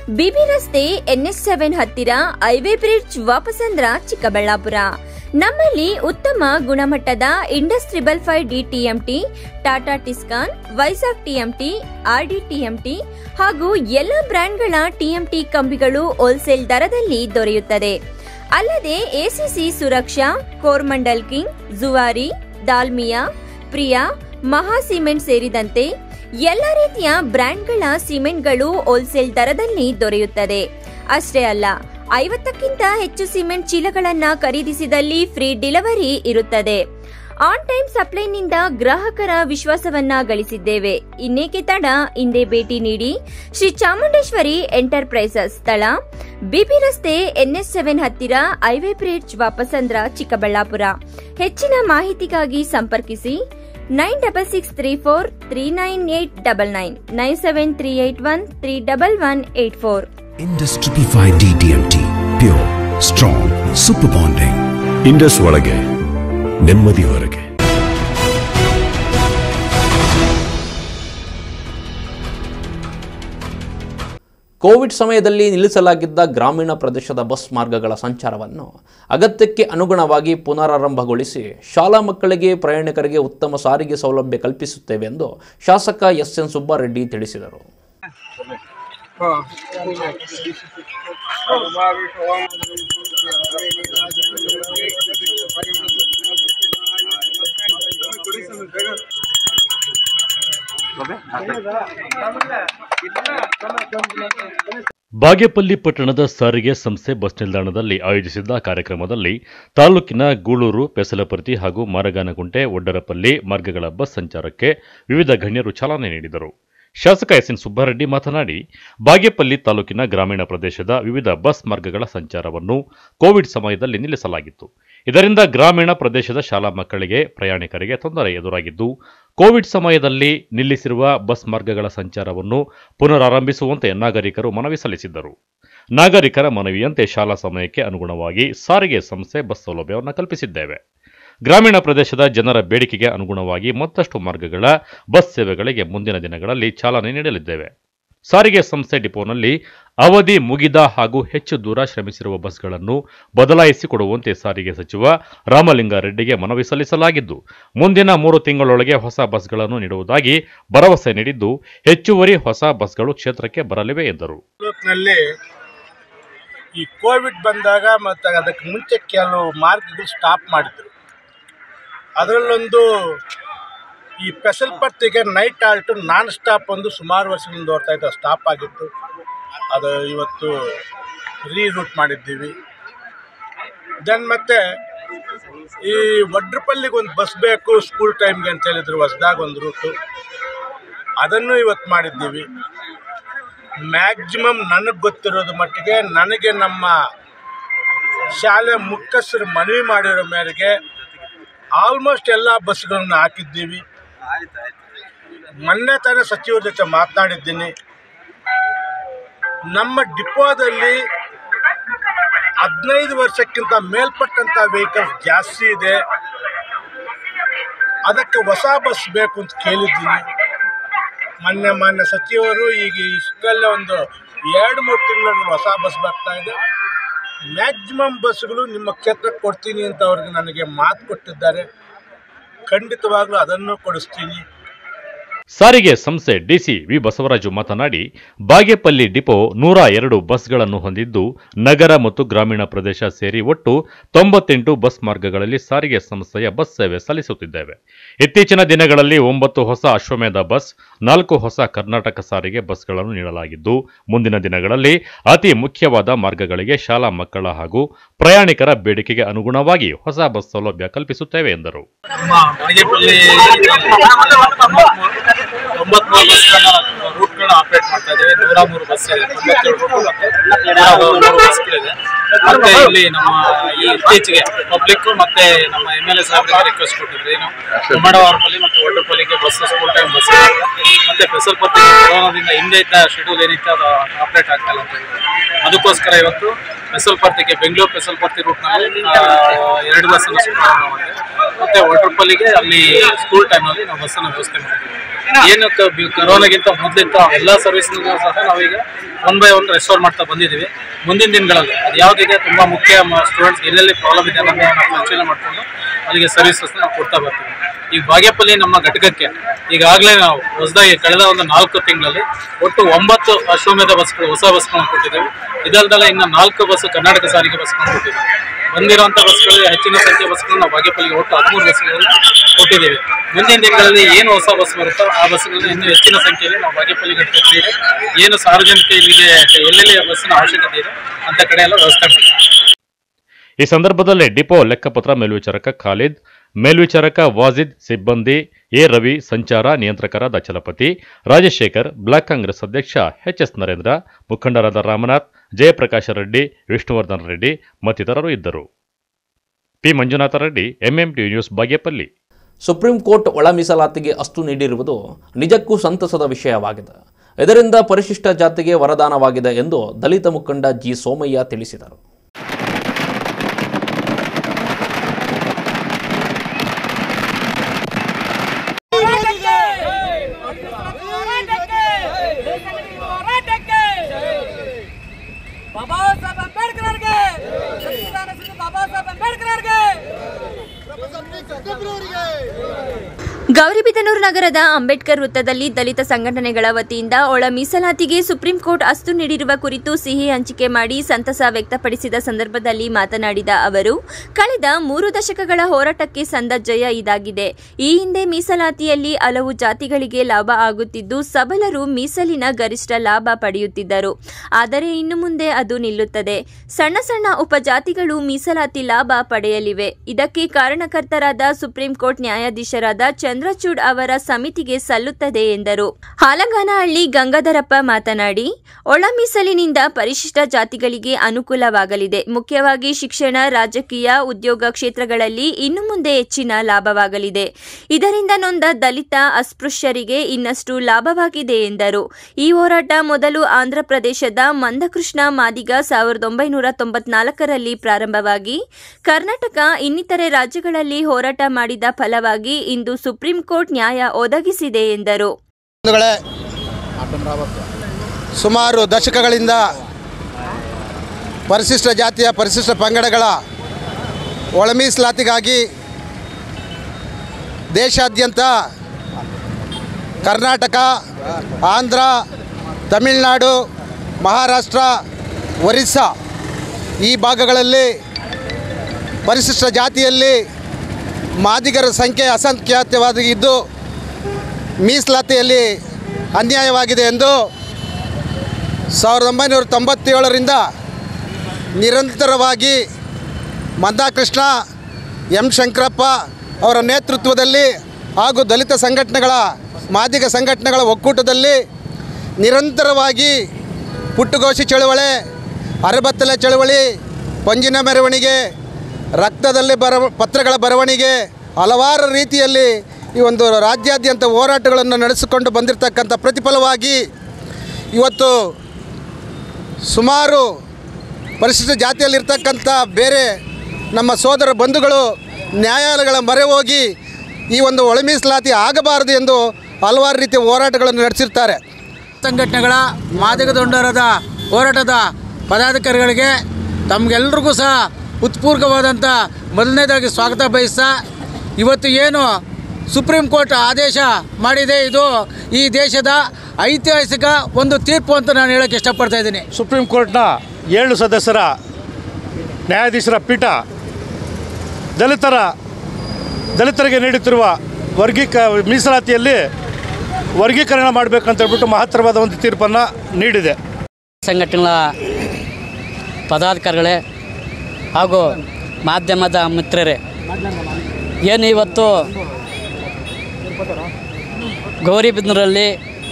ಬಿಬಿ ರಸ್ತೆ ಎನ್ಎಸ್ ಸೆವೆನ್ ಹತ್ತಿರ ಹೈವೇ ಬ್ರಿಡ್ಜ್ ವಾಪಸಂದ್ರ ಚಿಕ್ಕಬಳ್ಳಾಪುರ ನಮ್ಮಲ್ಲಿ ಉತ್ತಮ ಗುಣಮಟ್ಟದ Indus triple five D TMT Tata Tiscon Vizag TMT RD TMT ಹಾಗೂ ಎಲ್ಲ ಬ್ರ್ಯಾಂಡ್ಗಳ ಟಿಎಂಟಿ ಕಂಬಿಗಳು ಹೋಲ್ಸೇಲ್ ದರದಲ್ಲಿ ದೊರೆಯುತ್ತದೆ ಅಲ್ಲದೆ ACC Suraksha Coromandel king Zuari Dalmia Priya Maha cement ಸೇರಿದಂತೆ ಎಲ್ಲ ರೀತಿಯ ಬ್ರ್ಯಾಂಡ್ಗಳ ಸಿಮೆಂಟ್ಗಳು ಹೋಲ್ಸೇಲ್ ದರದಲ್ಲಿ ದೊರೆಯುತ್ತದೆ ಅಷ್ಟೇ ಅಲ್ಲ ಐವತ್ತಕ್ಕಿಂತ ಹೆಚ್ಚು ಸಿಮೆಂಟ್ ಚೀಲಗಳನ್ನ ಖರೀದಿಸಿದಲ್ಲಿ ಫ್ರೀ ಡೆಲಿವರಿ ಇರುತ್ತದೆ ಆನ್ ಟೈಮ್ ಸಪ್ಲೈನಿಂದ ಗ್ರಾಹಕರ ವಿಶ್ವಾಸವನ್ನ ಗಳಿಸಿದ್ದೇವೆ ಇನ್ನೇಕೆ ತಡ ಹಿಂದೆ ಭೇಟಿ ನೀಡಿ ಶ್ರೀ ಚಾಮುಂಡೇಶ್ವರಿ ಎಂಟರ್ಪ್ರೈಸಸ್ ಸ್ಥಳ ಬಿಬಿ ರಸ್ತೆ ಎನ್ಎಸ್ ಸೆವೆನ್ ಹತ್ತಿರ ಹೈವೇ ಬ್ರಿಡ್ಜ್ ವಾಪಸಂದ್ರ ಚಿಕ್ಕಬಳ್ಳಾಪುರ ಹೆಚ್ಚಿನ ಮಾಹಿತಿಗಾಗಿ ಸಂಪರ್ಕಿಸಿ nine double six three four three nine eight double nine nine seven three eight one three double one eight four Indus Triple Five DDMT. Pure, strong, super bonding. Indus ಒಳಗೆ ನೆಮ್ಮದಿ ಹೊರಗೆ ಕೋವಿಡ್ ಸಮಯದಲ್ಲಿ ನಿಲ್ಲಿಸಲಾಗಿದ್ದ ಗ್ರಾಮೀಣ ಪ್ರದೇಶದ ಬಸ್ ಮಾರ್ಗಗಳ ಸಂಚಾರವನ್ನು ಅಗತ್ಯಕ್ಕೆ ಅನುಗುಣವಾಗಿ ಪುನರಾರಂಭಗೊಳಿಸಿ ಶಾಲಾ ಮಕ್ಕಳಿಗೆ ಪ್ರಯಾಣಿಕರಿಗೆ ಉತ್ತಮ ಸಾರಿಗೆ ಸೌಲಭ್ಯ ಕಲ್ಪಿಸುತ್ತೇವೆ ಎಂದು ಶಾಸಕ ಎಸ್ ಎನ್ ಸುಬ್ಬಾರೆಡ್ಡಿ ತಿಳಿಸಿದರು ಬಾಗೇಪಲ್ಲಿ ಪಟ್ಟಣದ ಸಾರಿಗೆ ಸಂಸ್ಥೆ ಬಸ್ ನಿಲ್ದಾಣದಲ್ಲಿ ಆಯೋಜಿಸಿದ್ದ ಕಾರ್ಯಕ್ರಮದಲ್ಲಿ ತಾಲೂಕಿನ ಗೂಳೂರು ಪೆಸಲಪರ್ತಿ ಹಾಗೂ ಮಾರಗಾನಗುಂಟೆ ಒಡ್ಡರಪಲ್ಲಿ ಮಾರ್ಗಗಳ ಬಸ್ ಸಂಚಾರಕ್ಕೆ ವಿವಿಧ ಗಣ್ಯರು ಚಾಲನೆ ನೀಡಿದರು ಶಾಸಕ ಎಸ್ ಎನ್ ಸುಬ್ಬಾರೆಡ್ಡಿ ಮಾತನಾಡಿ ಬಾಗೇಪಲ್ಲಿ ತಾಲೂಕಿನ ಗ್ರಾಮೀಣ ಪ್ರದೇಶದ ವಿವಿಧ ಬಸ್ ಮಾರ್ಗಗಳ ಸಂಚಾರವನ್ನು ಕೋವಿಡ್ ಸಮಯದಲ್ಲಿ ನಿಲ್ಲಿಸಲಾಗಿತ್ತು ಇದರಿಂದ ಗ್ರಾಮೀಣ ಪ್ರದೇಶದ ಶಾಲಾ ಮಕ್ಕಳಿಗೆ ಪ್ರಯಾಣಿಕರಿಗೆ ತೊಂದರೆ ಎದುರಾಗಿದ್ದು ಕೋವಿಡ್ ಸಮಯದಲ್ಲಿ ನಿಲ್ಲಿಸಿರುವ ಬಸ್ ಮಾರ್ಗಗಳ ಸಂಚಾರವನ್ನು ಪುನರಾರಂಭಿಸುವಂತೆ ನಾಗರಿಕರು ಮನವಿ ಸಲ್ಲಿಸಿದ್ದರು ನಾಗರಿಕರ ಮನವಿಯಂತೆ ಶಾಲಾ ಸಮಯಕ್ಕೆ ಅನುಗುಣವಾಗಿ ಸಾರಿಗೆ ಸಂಸ್ಥೆ ಬಸ್ ಸೌಲಭ್ಯವನ್ನು ಕಲ್ಪಿಸಿದ್ದೇವೆ ಗ್ರಾಮೀಣ ಪ್ರದೇಶದ ಜನರ ಬೇಡಿಕೆಗೆ ಅನುಗುಣವಾಗಿ ಮತ್ತಷ್ಟು ಮಾರ್ಗಗಳ ಬಸ್ ಸೇವೆಗಳಿಗೆ ಮುಂದಿನ ದಿನಗಳಲ್ಲಿ ಚಾಲನೆ ನೀಡಲಿದ್ದೇವೆ ಸಾರಿಗೆ ಸಂಸ್ಥೆ ಡಿಪೋನಲ್ಲಿ ಅವಧಿ ಮುಗಿದ ಹಾಗೂ ಹೆಚ್ಚು ದೂರ ಶ್ರಮಿಸಿರುವ ಬಸ್ಗಳನ್ನು ಬದಲಾಯಿಸಿಕೊಡುವಂತೆ ಸಾರಿಗೆ ಸಚಿವ ರಾಮಲಿಂಗಾರೆಡ್ಡಿಗೆ ಮನವಿ ಸಲ್ಲಿಸಲಾಗಿದ್ದು ಮುಂದಿನ ಮೂರು ತಿಂಗಳೊಳಗೆ ಹೊಸ ಬಸ್ಗಳನ್ನು ನೀಡುವುದಾಗಿ ಭರವಸೆ ನೀಡಿದ್ದು ಹೆಚ್ಚುವರಿ ಹೊಸ ಬಸ್ಗಳು ಕ್ಷೇತ್ರಕ್ಕೆ ಬರಲಿವೆ ಎಂದರು ತಾಲೂಕಿನಲ್ಲಿ ಈ ಕೋವಿಡ್ ಬಂದಾಗ ಮತ್ತು ಅದಕ್ಕೆ ಮುಂಚೆ ಕೆಲವು ಮಾರ್ಗಗಳು ಸ್ಟಾಪ್ ಮಾಡಿದ್ರು ಅದರಲ್ಲೊಂದು ಈ ಪೆಸಲ್ಪರ್ತಿಗೆ ನೈಟ್ ಆಲ್ಟು ನಾನ್ ಸ್ಟಾಪ್ ಒಂದು ಸುಮಾರು ವರ್ಷಗಳಿಂದ ಓಡ್ತಾ ಇದ್ದ ಸ್ಟಾಪ್ ಆಗಿತ್ತು ಅದು ಇವತ್ತು ರೀರೂಟ್ ಮಾಡಿದ್ದೀವಿ ದೆನ್ ಮತ್ತೆ ಈ ವಡ್ರಪಲ್ಲಿಗೆ ಒಂದು ಬಸ್ ಬೇಕು ಸ್ಕೂಲ್ ಟೈಮ್ಗೆ ಅಂತ ಹೇಳಿದ್ರು ಹೊಸ್ದಾಗ ಒಂದು ರೂಟು ಅದನ್ನು ಇವತ್ತು ಮಾಡಿದ್ದೀವಿ ಮ್ಯಾಕ್ಸಿಮಮ್ ನನಗೆ ಗೊತ್ತಿರೋದು ಮಟ್ಟಿಗೆ ನನಗೆ ನಮ್ಮ ಶಾಲೆ ಮುಖ್ಯಸ್ಥರು ಮನವಿ ಮಾಡಿರೋ ಮೇರೆಗೆ ಆಲ್ಮೋಸ್ಟ್ ಎಲ್ಲ ಬಸ್ಗಳನ್ನು ಹಾಕಿದ್ದೀವಿ ಮೊನ್ನೆ ತಾನೇ ಸಚಿವರ ಜೊತೆ ಮಾತನಾಡಿದ್ದೀನಿ ನಮ್ಮ ಡಿಪೋದಲ್ಲಿ ಹದಿನೈದು ವರ್ಷಕ್ಕಿಂತ ಮೇಲ್ಪಟ್ಟಂಥ ವೆಹಿಕಲ್ಸ್ ಜಾಸ್ತಿ ಇದೆ ಅದಕ್ಕೆ ಹೊಸ ಬಸ್ ಬೇಕು ಅಂತ ಕೇಳಿದ್ದೀನಿ ಮೊನ್ನೆ ಮೊನ್ನೆ ಸಚಿವರು ಈಗ ಇಷ್ಟಲ್ಲೇ ಒಂದು ಎರಡು ಮೂರು ತಿಂಗಳಲ್ಲಿ ಹೊಸ ಬಸ್ ಬರ್ತಾ ಇದೆ ಮ್ಯಾಕ್ಸಿಮಮ್ ಬಸ್ಗಳು ನಿಮ್ಮ ಕ್ಷೇತ್ರಕ್ಕೆ ಕೊಡ್ತೀನಿ ಅಂತ ಅವ್ರಿಗೆ ನನಗೆ ಮಾತು ಕೊಟ್ಟಿದ್ದಾರೆ ಖಂಡಿತವಾಗ್ಲೂ ಅದನ್ನು ಕೊಡಿಸ್ತೀನಿ ಸಾರಿಗೆ ಸಂಸ್ಥೆ ಡಿಸಿ ವಿ ಬಸವರಾಜು ಮಾತನಾಡಿ ಬಾಗೇಪಲ್ಲಿ ಡಿಪೋ ನೂರ ಎರಡು ಬಸ್ಗಳನ್ನು ಹೊಂದಿದ್ದು ನಗರ ಮತ್ತು ಗ್ರಾಮೀಣ ಪ್ರದೇಶ ಸೇರಿ ಒಟ್ಟು ತೊಂಬತ್ತೆಂಟು ಬಸ್ ಮಾರ್ಗಗಳಲ್ಲಿ ಸಾರಿಗೆ ಸಂಸ್ಥೆಯ ಬಸ್ ಸೇವೆ ಸಲ್ಲಿಸುತ್ತಿದ್ದೇವೆ ಇತ್ತೀಚಿನ ದಿನಗಳಲ್ಲಿ ಒಂಬತ್ತು ಹೊಸ ಅಶ್ವಮೇಧ ಬಸ್ ನಾಲ್ಕು ಹೊಸ ಕರ್ನಾಟಕ ಸಾರಿಗೆ ಬಸ್ಗಳನ್ನು ನೀಡಲಾಗಿದ್ದು ಮುಂದಿನ ದಿನಗಳಲ್ಲಿ ಅತಿ ಮುಖ್ಯವಾದ ಮಾರ್ಗಗಳಿಗೆ ಶಾಲಾ ಮಕ್ಕಳ ಹಾಗೂ ಪ್ರಯಾಣಿಕರ ಬೇಡಿಕೆಗೆ ಅನುಗುಣವಾಗಿ ಹೊಸ ಬಸ್ ಸೌಲಭ್ಯ ಕಲ್ಪಿಸುತ್ತೇವೆ ಎಂದರು ನಮ್ಮ ಬಾಗೇಪಲ್ಲಿ ತೊಂಬತ್ಮೂರು ಬಸ್ಗಳ ರೂಟ್ಗಳನ್ನ ಆಪರೇಟ್ ಮಾಡ್ತಾ ಇದ್ದೇವೆ ನೂರ ಮೂರು ಬಸ್ ಇದೆ ತೊಂಬತ್ತೇಳು ರೂಟ್ ಮತ್ತೆ ನೂರ ಮೂರು ಬಸ್ಗಳಿದೆ ಮತ್ತೆ ಇಲ್ಲಿ ನಮ್ಮ ಈ ಇತ್ತೀಚೆಗೆ ಪಬ್ಲಿಕ್ ಮತ್ತೆ ನಮ್ಮ ಎಮ್ ಎಲ್ ಎ ಸಾಹೇಬ್ರಿಗೆ ರಿಕ್ವೆಸ್ಟ್ ಕೊಟ್ಟಿದ್ವಿ ನಾವು ತುಮ್ಮಡವಾರಪಲ್ಲಿ ಮತ್ತು ಒಡ್ಡಪಲ್ಲಿಗೆ ಬಸ್ ಸ್ಕೂಲ್ ಟೈಮ್ ಬಸ್ ಮತ್ತೆ ಪೆಸಲ್ಪತ್ತಿ ಕೊರೋನಾದಿಂದ ಹಿಂದೆ ಇದ್ದ ಶೆಡ್ಯೂಲ್ ಏನಿತ್ತು ಅದು ಆಪರೇಟ್ ಆಗ್ತಾ ಇಲ್ಲ ಅಂತ ಹೇಳಿದ್ರು ಅದಕ್ಕೋಸ್ಕರ ಇವತ್ತು ಪೆಸಲ್ಪರ್ತಿಗೆ ಬೆಂಗಳೂರು ಪೆಸಲ್ಪರ್ತಿ ರೂಟ್ನಲ್ಲಿ ಎರಡು ಬಸ್ಸನ್ನು ಪ್ರಾರಂಭ ಮಾಡಿದೆ ಮತ್ತೆ ವಾಟರ್ಪಲ್ಲಿಗೆ ಅಲ್ಲಿ ಸ್ಕೂಲ್ ಟೈಮಲ್ಲಿ ನಾವು ಬಸ್ಸನ್ನು ವ್ಯವಸ್ಥೆ ಮಾಡಿದ್ದೀವಿ ಏನು ಕ- ಬಿ- ಕರೋನಾಗಿಂತ ಮೊದಲಿತ್ತು ಎಲ್ಲ ಸರ್ವಿಸ್ ಸಹ ನಾವೀಗ ಒನ್ ಬೈ ಒನ್ ರೆಸ್ಟೋರ್ ಮಾಡ್ತಾ ಬಂದಿದ್ದೀವಿ ಮುಂದಿನ ದಿನಗಳಲ್ಲಿ ಅದು ಯಾವುದಿದೆ ತುಂಬ ಮುಖ್ಯ ಸ್ಟೂಡೆಂಟ್ಸ್ ಎಲ್ಲೆಲ್ಲಿ ಪ್ರಾಬ್ಲಮ್ ಇದೆ ಅನ್ನೋದನ್ನ ನಾವು ಪರಿಶೀಲನೆ ಮಾಡಿಕೊಂಡು ಅಲ್ಲಿಗೆ ಸರ್ವಿಸಸ್ ನಾವು ಕೊಡ್ತಾ ಬರ್ತೀವಿ ಈಗ ಬಾಗೇಪಲ್ಲಿ ನಮ್ಮ ಘಟಕಕ್ಕೆ ಈಗಾಗಲೇ ನಾವು ಹೊಸದಾಗಿ ಕಳೆದ ಒಂದು ನಾಲ್ಕು ತಿಂಗಳಲ್ಲಿ ಒಟ್ಟು ಒಂಬತ್ತು ಅಶ್ವಮೇಧ ಬಸ್ಗಳು ಹೊಸ ಬಸ್ಗಳನ್ನು ಕೊಟ್ಟಿದ್ದೇವೆ ಇದಲ್ದಲ್ಲ ಇನ್ನು ನಾಲ್ಕು ಬಸ್ ಕರ್ನಾಟಕ ಸಾರಿಗೆ ಬಸ್ಗಳನ್ನು ಕೊಟ್ಟಿದ್ದೇವೆ ಬಂದಿರುವಂಥ ಬಸ್ಗಳಲ್ಲಿ ಹೆಚ್ಚಿನ ಸಂಖ್ಯೆ ಬಸ್ಗಳು ನಾವು ಬಾಗೇಪಲ್ಲಿಗೆ ಒಟ್ಟು ಹದಿಮೂರು ಬಸ್ಗಳನ್ನು ಕೊಟ್ಟಿದ್ದೇವೆ ಮುಂದಿನ ದಿನಗಳಲ್ಲಿ ಏನು ಹೊಸ ಬಸ್ ಬರುತ್ತೋ ಆ ಬಸ್ಗಳನ್ನ ಇನ್ನೂ ಹೆಚ್ಚಿನ ಸಂಖ್ಯೆಯಲ್ಲಿ ನಾವು ಬಾಗೇಪಲ್ಲಿ ಘಟಕಕ್ಕೆ ಏನು ಸಾರ್ವಜನಿಕ ಇಲ್ಲಿಗೆ ಎಲ್ಲೆಲ್ಲಿ ಬಸ್ಸಿನ ಅವಶ್ಯಕತೆ ಇದೆ ಅಂತ ಕಡೆ ಎಲ್ಲ ವ್ಯವಸ್ಥೆ ಮಾಡ್ತೀವಿ ಈ ಸಂದರ್ಭದಲ್ಲಿ ಡಿಪೋ ಲೆಕ್ಕಪತ್ರ ಮೇಲ್ವಿಚಾರಕ ಖಾಲಿದ್ ಮೇಲ್ವಿಚಾರಕ ವಾಜಿದ್ ಸಿಬ್ಬಂದಿ ಎ ರವಿ ಸಂಚಾರ ನಿಯಂತ್ರಕರಾದ ಚಲಪತಿ ರಾಜಶೇಖರ್ ಬ್ಲಾಕ್ ಕಾಂಗ್ರೆಸ್ ಅಧ್ಯಕ್ಷ ಎಚ್ ಎಸ್ ನರೇಂದ್ರ ಮುಖಂಡರಾದ ರಾಮನಾಥ್ ಜಯಪ್ರಕಾಶ ರೆಡ್ಡಿ ವಿಷ್ಣುವರ್ಧನ್ ರೆಡ್ಡಿ ಮತ್ತಿತರರು ಇದ್ದರು P Manjunatha Reddy MMT news Bagepalli supreme court ಒಳ ಮೀಸಲಾತಿಗೆ ಅಸ್ತು ನೀಡಿರುವುದು ನಿಜಕ್ಕೂ ಸಂತಸದ ವಿಷಯವಾಗಿದೆ ಇದರಿಂದ ಪರಿಶಿಷ್ಟ ಜಾತಿಗೆ ವರದಾನವಾಗಿದೆ ಎಂದು ದಲಿತ ಮುಖಂಡ ಜಿ ಸೋಮಯ್ಯ ತಿಳಿಸಿದರು ಬಾಬಾ ಸಾಹೇಬ್ ಅಂಬೇಡ್ಕರ್ಗೆ ಸಂವಿಧಾನ ಶಿಲ್ಪಿ ಬಾಬಾ ಸಾಹೇಬ್ ಅಂಬೇಡ್ಕರ್ಗೆ ಗೌರಿಬಿದನೂರು ನಗರದ ಅಂಬೇಡ್ಕರ್ ವೃತ್ತದಲ್ಲಿ ದಲಿತ ಸಂಘಟನೆಗಳ ವತಿಯಿಂದ ಒಳ ಮೀಸಲಾತಿಗೆ ಸುಪ್ರೀಂ ಕೋರ್ಟ್ ಅಸ್ತು ನೀಡಿರುವ ಕುರಿತು ಸಿಹಿ ಹಂಚಿಕೆ ಮಾಡಿ ಸಂತಸ ವ್ಯಕ್ತಪಡಿಸಿದ ಸಂದರ್ಭದಲ್ಲಿ ಮಾತನಾಡಿದ ಅವರು ಕಳೆದ ಮೂರು ದಶಕಗಳ ಹೋರಾಟಕ್ಕೆ ಸಂದ ಜಯ ಇದಾಗಿದೆ ಈ ಹಿಂದೆ ಮೀಸಲಾತಿಯಲ್ಲಿ ಹಲವು ಜಾತಿಗಳಿಗೆ ಲಾಭ ಆಗುತ್ತಿದ್ದು ಸಬಲರು ಮೀಸಲಿನ ಗರಿಷ್ಠ ಲಾಭ ಪಡೆಯುತ್ತಿದ್ದರು ಆದರೆ ಇನ್ನು ಮುಂದೆ ಅದು ನಿಲ್ಲುತ್ತದೆ ಸಣ್ಣ ಸಣ್ಣ ಉಪಜಾತಿಗಳು ಮೀಸಲಾತಿ ಲಾಭ ಪಡೆಯಲಿವೆ ಇದಕ್ಕೆ ಕಾರಣಕರ್ತರಾದ ಸುಪ್ರೀಂ ಕೋರ್ಟ್ ನ್ಯಾಯಾಧೀಶರಾದ ಚಂದ್ರಚೂಡ್ ಅವರ ಸಮಿತಿಗೆ ಸಲ್ಲುತ್ತದೆ ಎಂದರು ಹಾಲಗಾನಹಳ್ಳಿ ಗಂಗಾಧರಪ್ಪ ಮಾತನಾಡಿ ಒಳ ಮೀಸಲಿನಿಂದ ಪರಿಶಿಷ್ಟ ಜಾತಿಗಳಿಗೆ ಅನುಕೂಲವಾಗಲಿದೆ ಮುಖ್ಯವಾಗಿ ಶಿಕ್ಷಣ ರಾಜಕೀಯ ಉದ್ಯೋಗ ಕ್ಷೇತ್ರಗಳಲ್ಲಿ ಇನ್ನು ಮುಂದೆ ಹೆಚ್ಚಿನ ಲಾಭವಾಗಲಿದೆ ಇದರಿಂದ ನೊಂದ ದಲಿತ ಅಸ್ಪೃಶ್ಯರಿಗೆ ಇನ್ನಷ್ಟು ಲಾಭವಾಗಿದೆ ಎಂದರು ಈ ಹೋರಾಟ ಮೊದಲು ಆಂಧ್ರಪ್ರದೇಶದ ಮಂದಕೃಷ್ಣ ಮಾದಿಗ ಸಾವಿರದ ಒಂಬೈನೂರ ತೊಂಬತ್ನಾಲ್ಕರಲ್ಲಿ ಪ್ರಾರಂಭವಾಗಿ ಕರ್ನಾಟಕ ಇನ್ನಿತರೆ ರಾಜ್ಯಗಳಲ್ಲಿ ಹೋರಾಟ ಮಾಡಿದ ಫಲವಾಗಿ ಇಂದು ಸುಪ್ರೀಂ ಕೋರ್ಟ್ ನ್ಯಾಯ ಒದಗಿಸಿದೆ ಎಂದರು ಬಂಧುಗಳೇ ಸುಮಾರು ದಶಕಗಳಿಂದ ಪರಿಶಿಷ್ಟ ಜಾತಿಯ ಪರಿಶಿಷ್ಟ ಪಂಗಡಗಳ ಒಳ ಮೀಸಲಾತಿಗಾಗಿ ದೇಶಾದ್ಯಂತ ಕರ್ನಾಟಕ ಆಂಧ್ರ ತಮಿಳುನಾಡು ಮಹಾರಾಷ್ಟ್ರ ಒರಿಸ್ಸಾ ಈ ಭಾಗಗಳಲ್ಲಿ ಪರಿಶಿಷ್ಟ ಜಾತಿಯಲ್ಲಿ ಮಾದಿಗರ ಸಂಖ್ಯೆ ಅಸಂಖ್ಯಾತವಾಗಿದ್ದು ಮೀಸಲಾತಿಯಲ್ಲಿ ಅನ್ಯಾಯವಾಗಿದೆ ಎಂದು ಸಾವಿರದ ಒಂಬೈನೂರ ತೊಂಬತ್ತೇಳರಿಂದ ನಿರಂತರವಾಗಿ ಮಂದಾಕೃಷ್ಣ ಎಂ ಶಂಕರಪ್ಪ ಅವರ ನೇತೃತ್ವದಲ್ಲಿ ಹಾಗೂ ದಲಿತ ಸಂಘಟನೆಗಳ ಮಾದಿಗ ಸಂಘಟನೆಗಳ ಒಕ್ಕೂಟದಲ್ಲಿ ನಿರಂತರವಾಗಿ ಪುಟ್ಟುಗೋಷಿ ಚಳುವಳಿ ಅರಬತ್ತಲೆ ಚಳುವಳಿ ಪಂಜಿನ ಮೆರವಣಿಗೆ ರಕ್ತದಲ್ಲಿ ಬರ ಪತ್ರಗಳ ಬರವಣಿಗೆ ಹಲವಾರು ರೀತಿಯಲ್ಲಿ ಈ ಒಂದು ರಾಜ್ಯಾದ್ಯಂತ ಹೋರಾಟಗಳನ್ನು ನಡೆಸಿಕೊಂಡು ಬಂದಿರತಕ್ಕಂಥ ಪ್ರತಿಫಲವಾಗಿ ಇವತ್ತು ಸುಮಾರು ಪರಿಶಿಷ್ಟ ಜಾತಿಯಲ್ಲಿರ್ತಕ್ಕಂಥ ಬೇರೆ ನಮ್ಮ ಸೋದರ ಬಂಧುಗಳು ನ್ಯಾಯಾಲಯಗಳ ಮೊರೆ ಹೋಗಿ ಈ ಒಂದು ಒಳ ಮೀಸಲಾತಿ ಆಗಬಾರದು ಎಂದು ಹಲವಾರು ರೀತಿಯ ಹೋರಾಟಗಳನ್ನು ನಡೆಸಿರ್ತಾರೆ ಸಂಘಟನೆಗಳ ಮಾದಿಗ ದೊಂಡರದ ಹೋರಾಟದ ಪದಾಧಿಕಾರಿಗಳಿಗೆ ತಮಗೆಲ್ರಿಗೂ ಸಹ ಉತ್ಪೂರ್ವವಾದಂಥ ಮೊದಲನೇದಾಗಿ ಸ್ವಾಗತ ಬಯಸ್ತಾ ಇವತ್ತು ಏನು ಸುಪ್ರೀಂ ಕೋರ್ಟ್ ಆದೇಶ ಮಾಡಿದೆ ಇದು ಈ ದೇಶದ ಐತಿಹಾಸಿಕ ಒಂದು ತೀರ್ಪು ಅಂತ ನಾನು ಹೇಳೋಕ್ಕೆ ಇಷ್ಟಪಡ್ತಾ ಇದ್ದೀನಿ ಸುಪ್ರೀಂ ಕೋರ್ಟ್ನ ಏಳು ಸದಸ್ಯರ ನ್ಯಾಯಾಧೀಶರ ಪೀಠ ದಲಿತರ ದಲಿತರಿಗೆ ನೀಡುತ್ತಿರುವ ವರ್ಗೀಕ ಮೀಸಲಾತಿಯಲ್ಲಿ ವರ್ಗೀಕರಣ ಮಾಡಬೇಕಂತ ಹೇಳ್ಬಿಟ್ಟು ಮಹತ್ತರವಾದ ಒಂದು ತೀರ್ಪನ್ನು ನೀಡಿದೆ ಸಂಘಟನೆಗಳ ಪದಾಧಿಕಾರಿಗಳೇ ಹಾಗೂ ಮಾಧ್ಯಮದ ಮಿತ್ರರೇ ಏನು ಇವತ್ತು ಗೌರಿಬಿದನೂರಲ್ಲಿ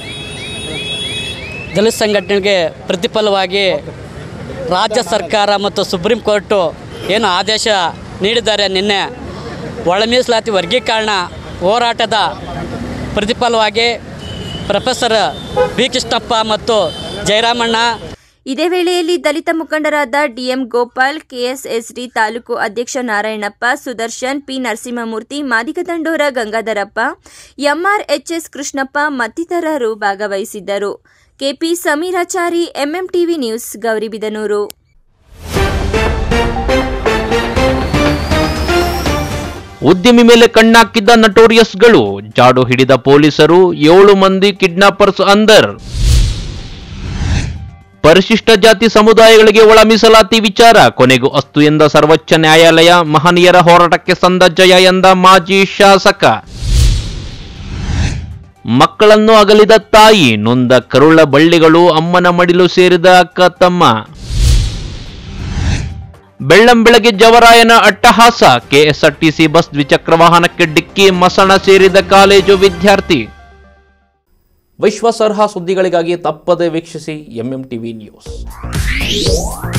ದಲಿತ ಸಂಘಟನೆಗೆ ಪ್ರತಿಫಲವಾಗಿ ರಾಜ್ಯ ಸರ್ಕಾರ ಮತ್ತು ಸುಪ್ರೀಂ ಕೋರ್ಟು ಏನು ಆದೇಶ ನೀಡಿದ್ದಾರೆ ನಿನ್ನೆ ಒಳ ಮೀಸಲಾತಿ ವರ್ಗೀಕರಣ ಹೋರಾಟದ ಪ್ರತಿಫಲವಾಗಿ ಪ್ರೊಫೆಸರ್ ಬಿ ಕೃಷ್ಣಪ್ಪ ಮತ್ತು ಜಯರಾಮಣ್ಣ ಇದೇ ವೇಳೆಯಲ್ಲಿ ದಲಿತ ಮುಖಂಡರಾದ ಡಿಎಂ ಗೋಪಾಲ್ ಕೆಎಸ್ಎಸ್ಡಿ ತಾಲೂಕು ಅಧ್ಯಕ್ಷ ನಾರಾಯಣಪ್ಪ ಸುದರ್ಶನ್ ಪಿ ನರಸಿಂಹಮೂರ್ತಿ ಮಾದಿಗದಂಡೋರ ಗಂಗಾಧರಪ್ಪ ಎಂಆರ್ಎಚ್ಎಸ್ ಕೃಷ್ಣಪ್ಪ ಮತ್ತಿತರರು ಭಾಗವಹಿಸಿದ್ದರು KP Sameerachari MMTV news Gauribidanur ಉದ್ಯಮಿ ಮೇಲೆ ಕಣ್ಣಾಕಿದ್ದ ನಟೋರಿಯಸ್ಗಳು ಜಾಡು ಹಿಡಿದ ಪೊಲೀಸರು ಏಳು ಮಂದಿ ಕಿಡ್ನಾಪರ್ಸ್ ಅಂದರ್ ಪರಿಶಿಷ್ಟ ಜಾತಿ ಸಮುದಾಯಗಳಿಗೆ ಒಳ ಮೀಸಲಾತಿ ವಿಚಾರ ಕೊನೆಗೂ ಅಸ್ತು ಎಂದ ಸರ್ವೋಚ್ಚ ನ್ಯಾಯಾಲಯ ಮಹನೀಯರ ಹೋರಾಟಕ್ಕೆ ಸಂದ ಜಯ ಎಂದ ಮಾಜಿ ಶಾಸಕ ಮಕ್ಕಳನ್ನು ಅಗಲಿದ ತಾಯಿ ನೊಂದ ಕರುಳ ಬಳ್ಳಿಗಳು ಅಮ್ಮನ ಮಡಿಲು ಸೇರಿದ ಅಕ್ಕ ತಮ್ಮ ಬೆಳ್ಳಂಬೆಳಗ್ಗೆ ಜವರಾಯನ ಅಟ್ಟಹಾಸ ಕೆಎಸ್ಆರ್ಟಿಸಿ ಬಸ್ ದ್ವಿಚಕ್ರ ವಾಹನಕ್ಕೆ ಡಿಕ್ಕಿ ಮಸಣ ಸೇರಿದ ಕಾಲೇಜು ವಿದ್ಯಾರ್ಥಿ ವಿಶ್ವಾಸಾರ್ಹ ಸುದ್ದಿಗಳಿಗಾಗಿ ತಪ್ಪದೆ ವೀಕ್ಷಿಸಿ ಎಂಎಂ ಟಿವಿ ನ್ಯೂಸ್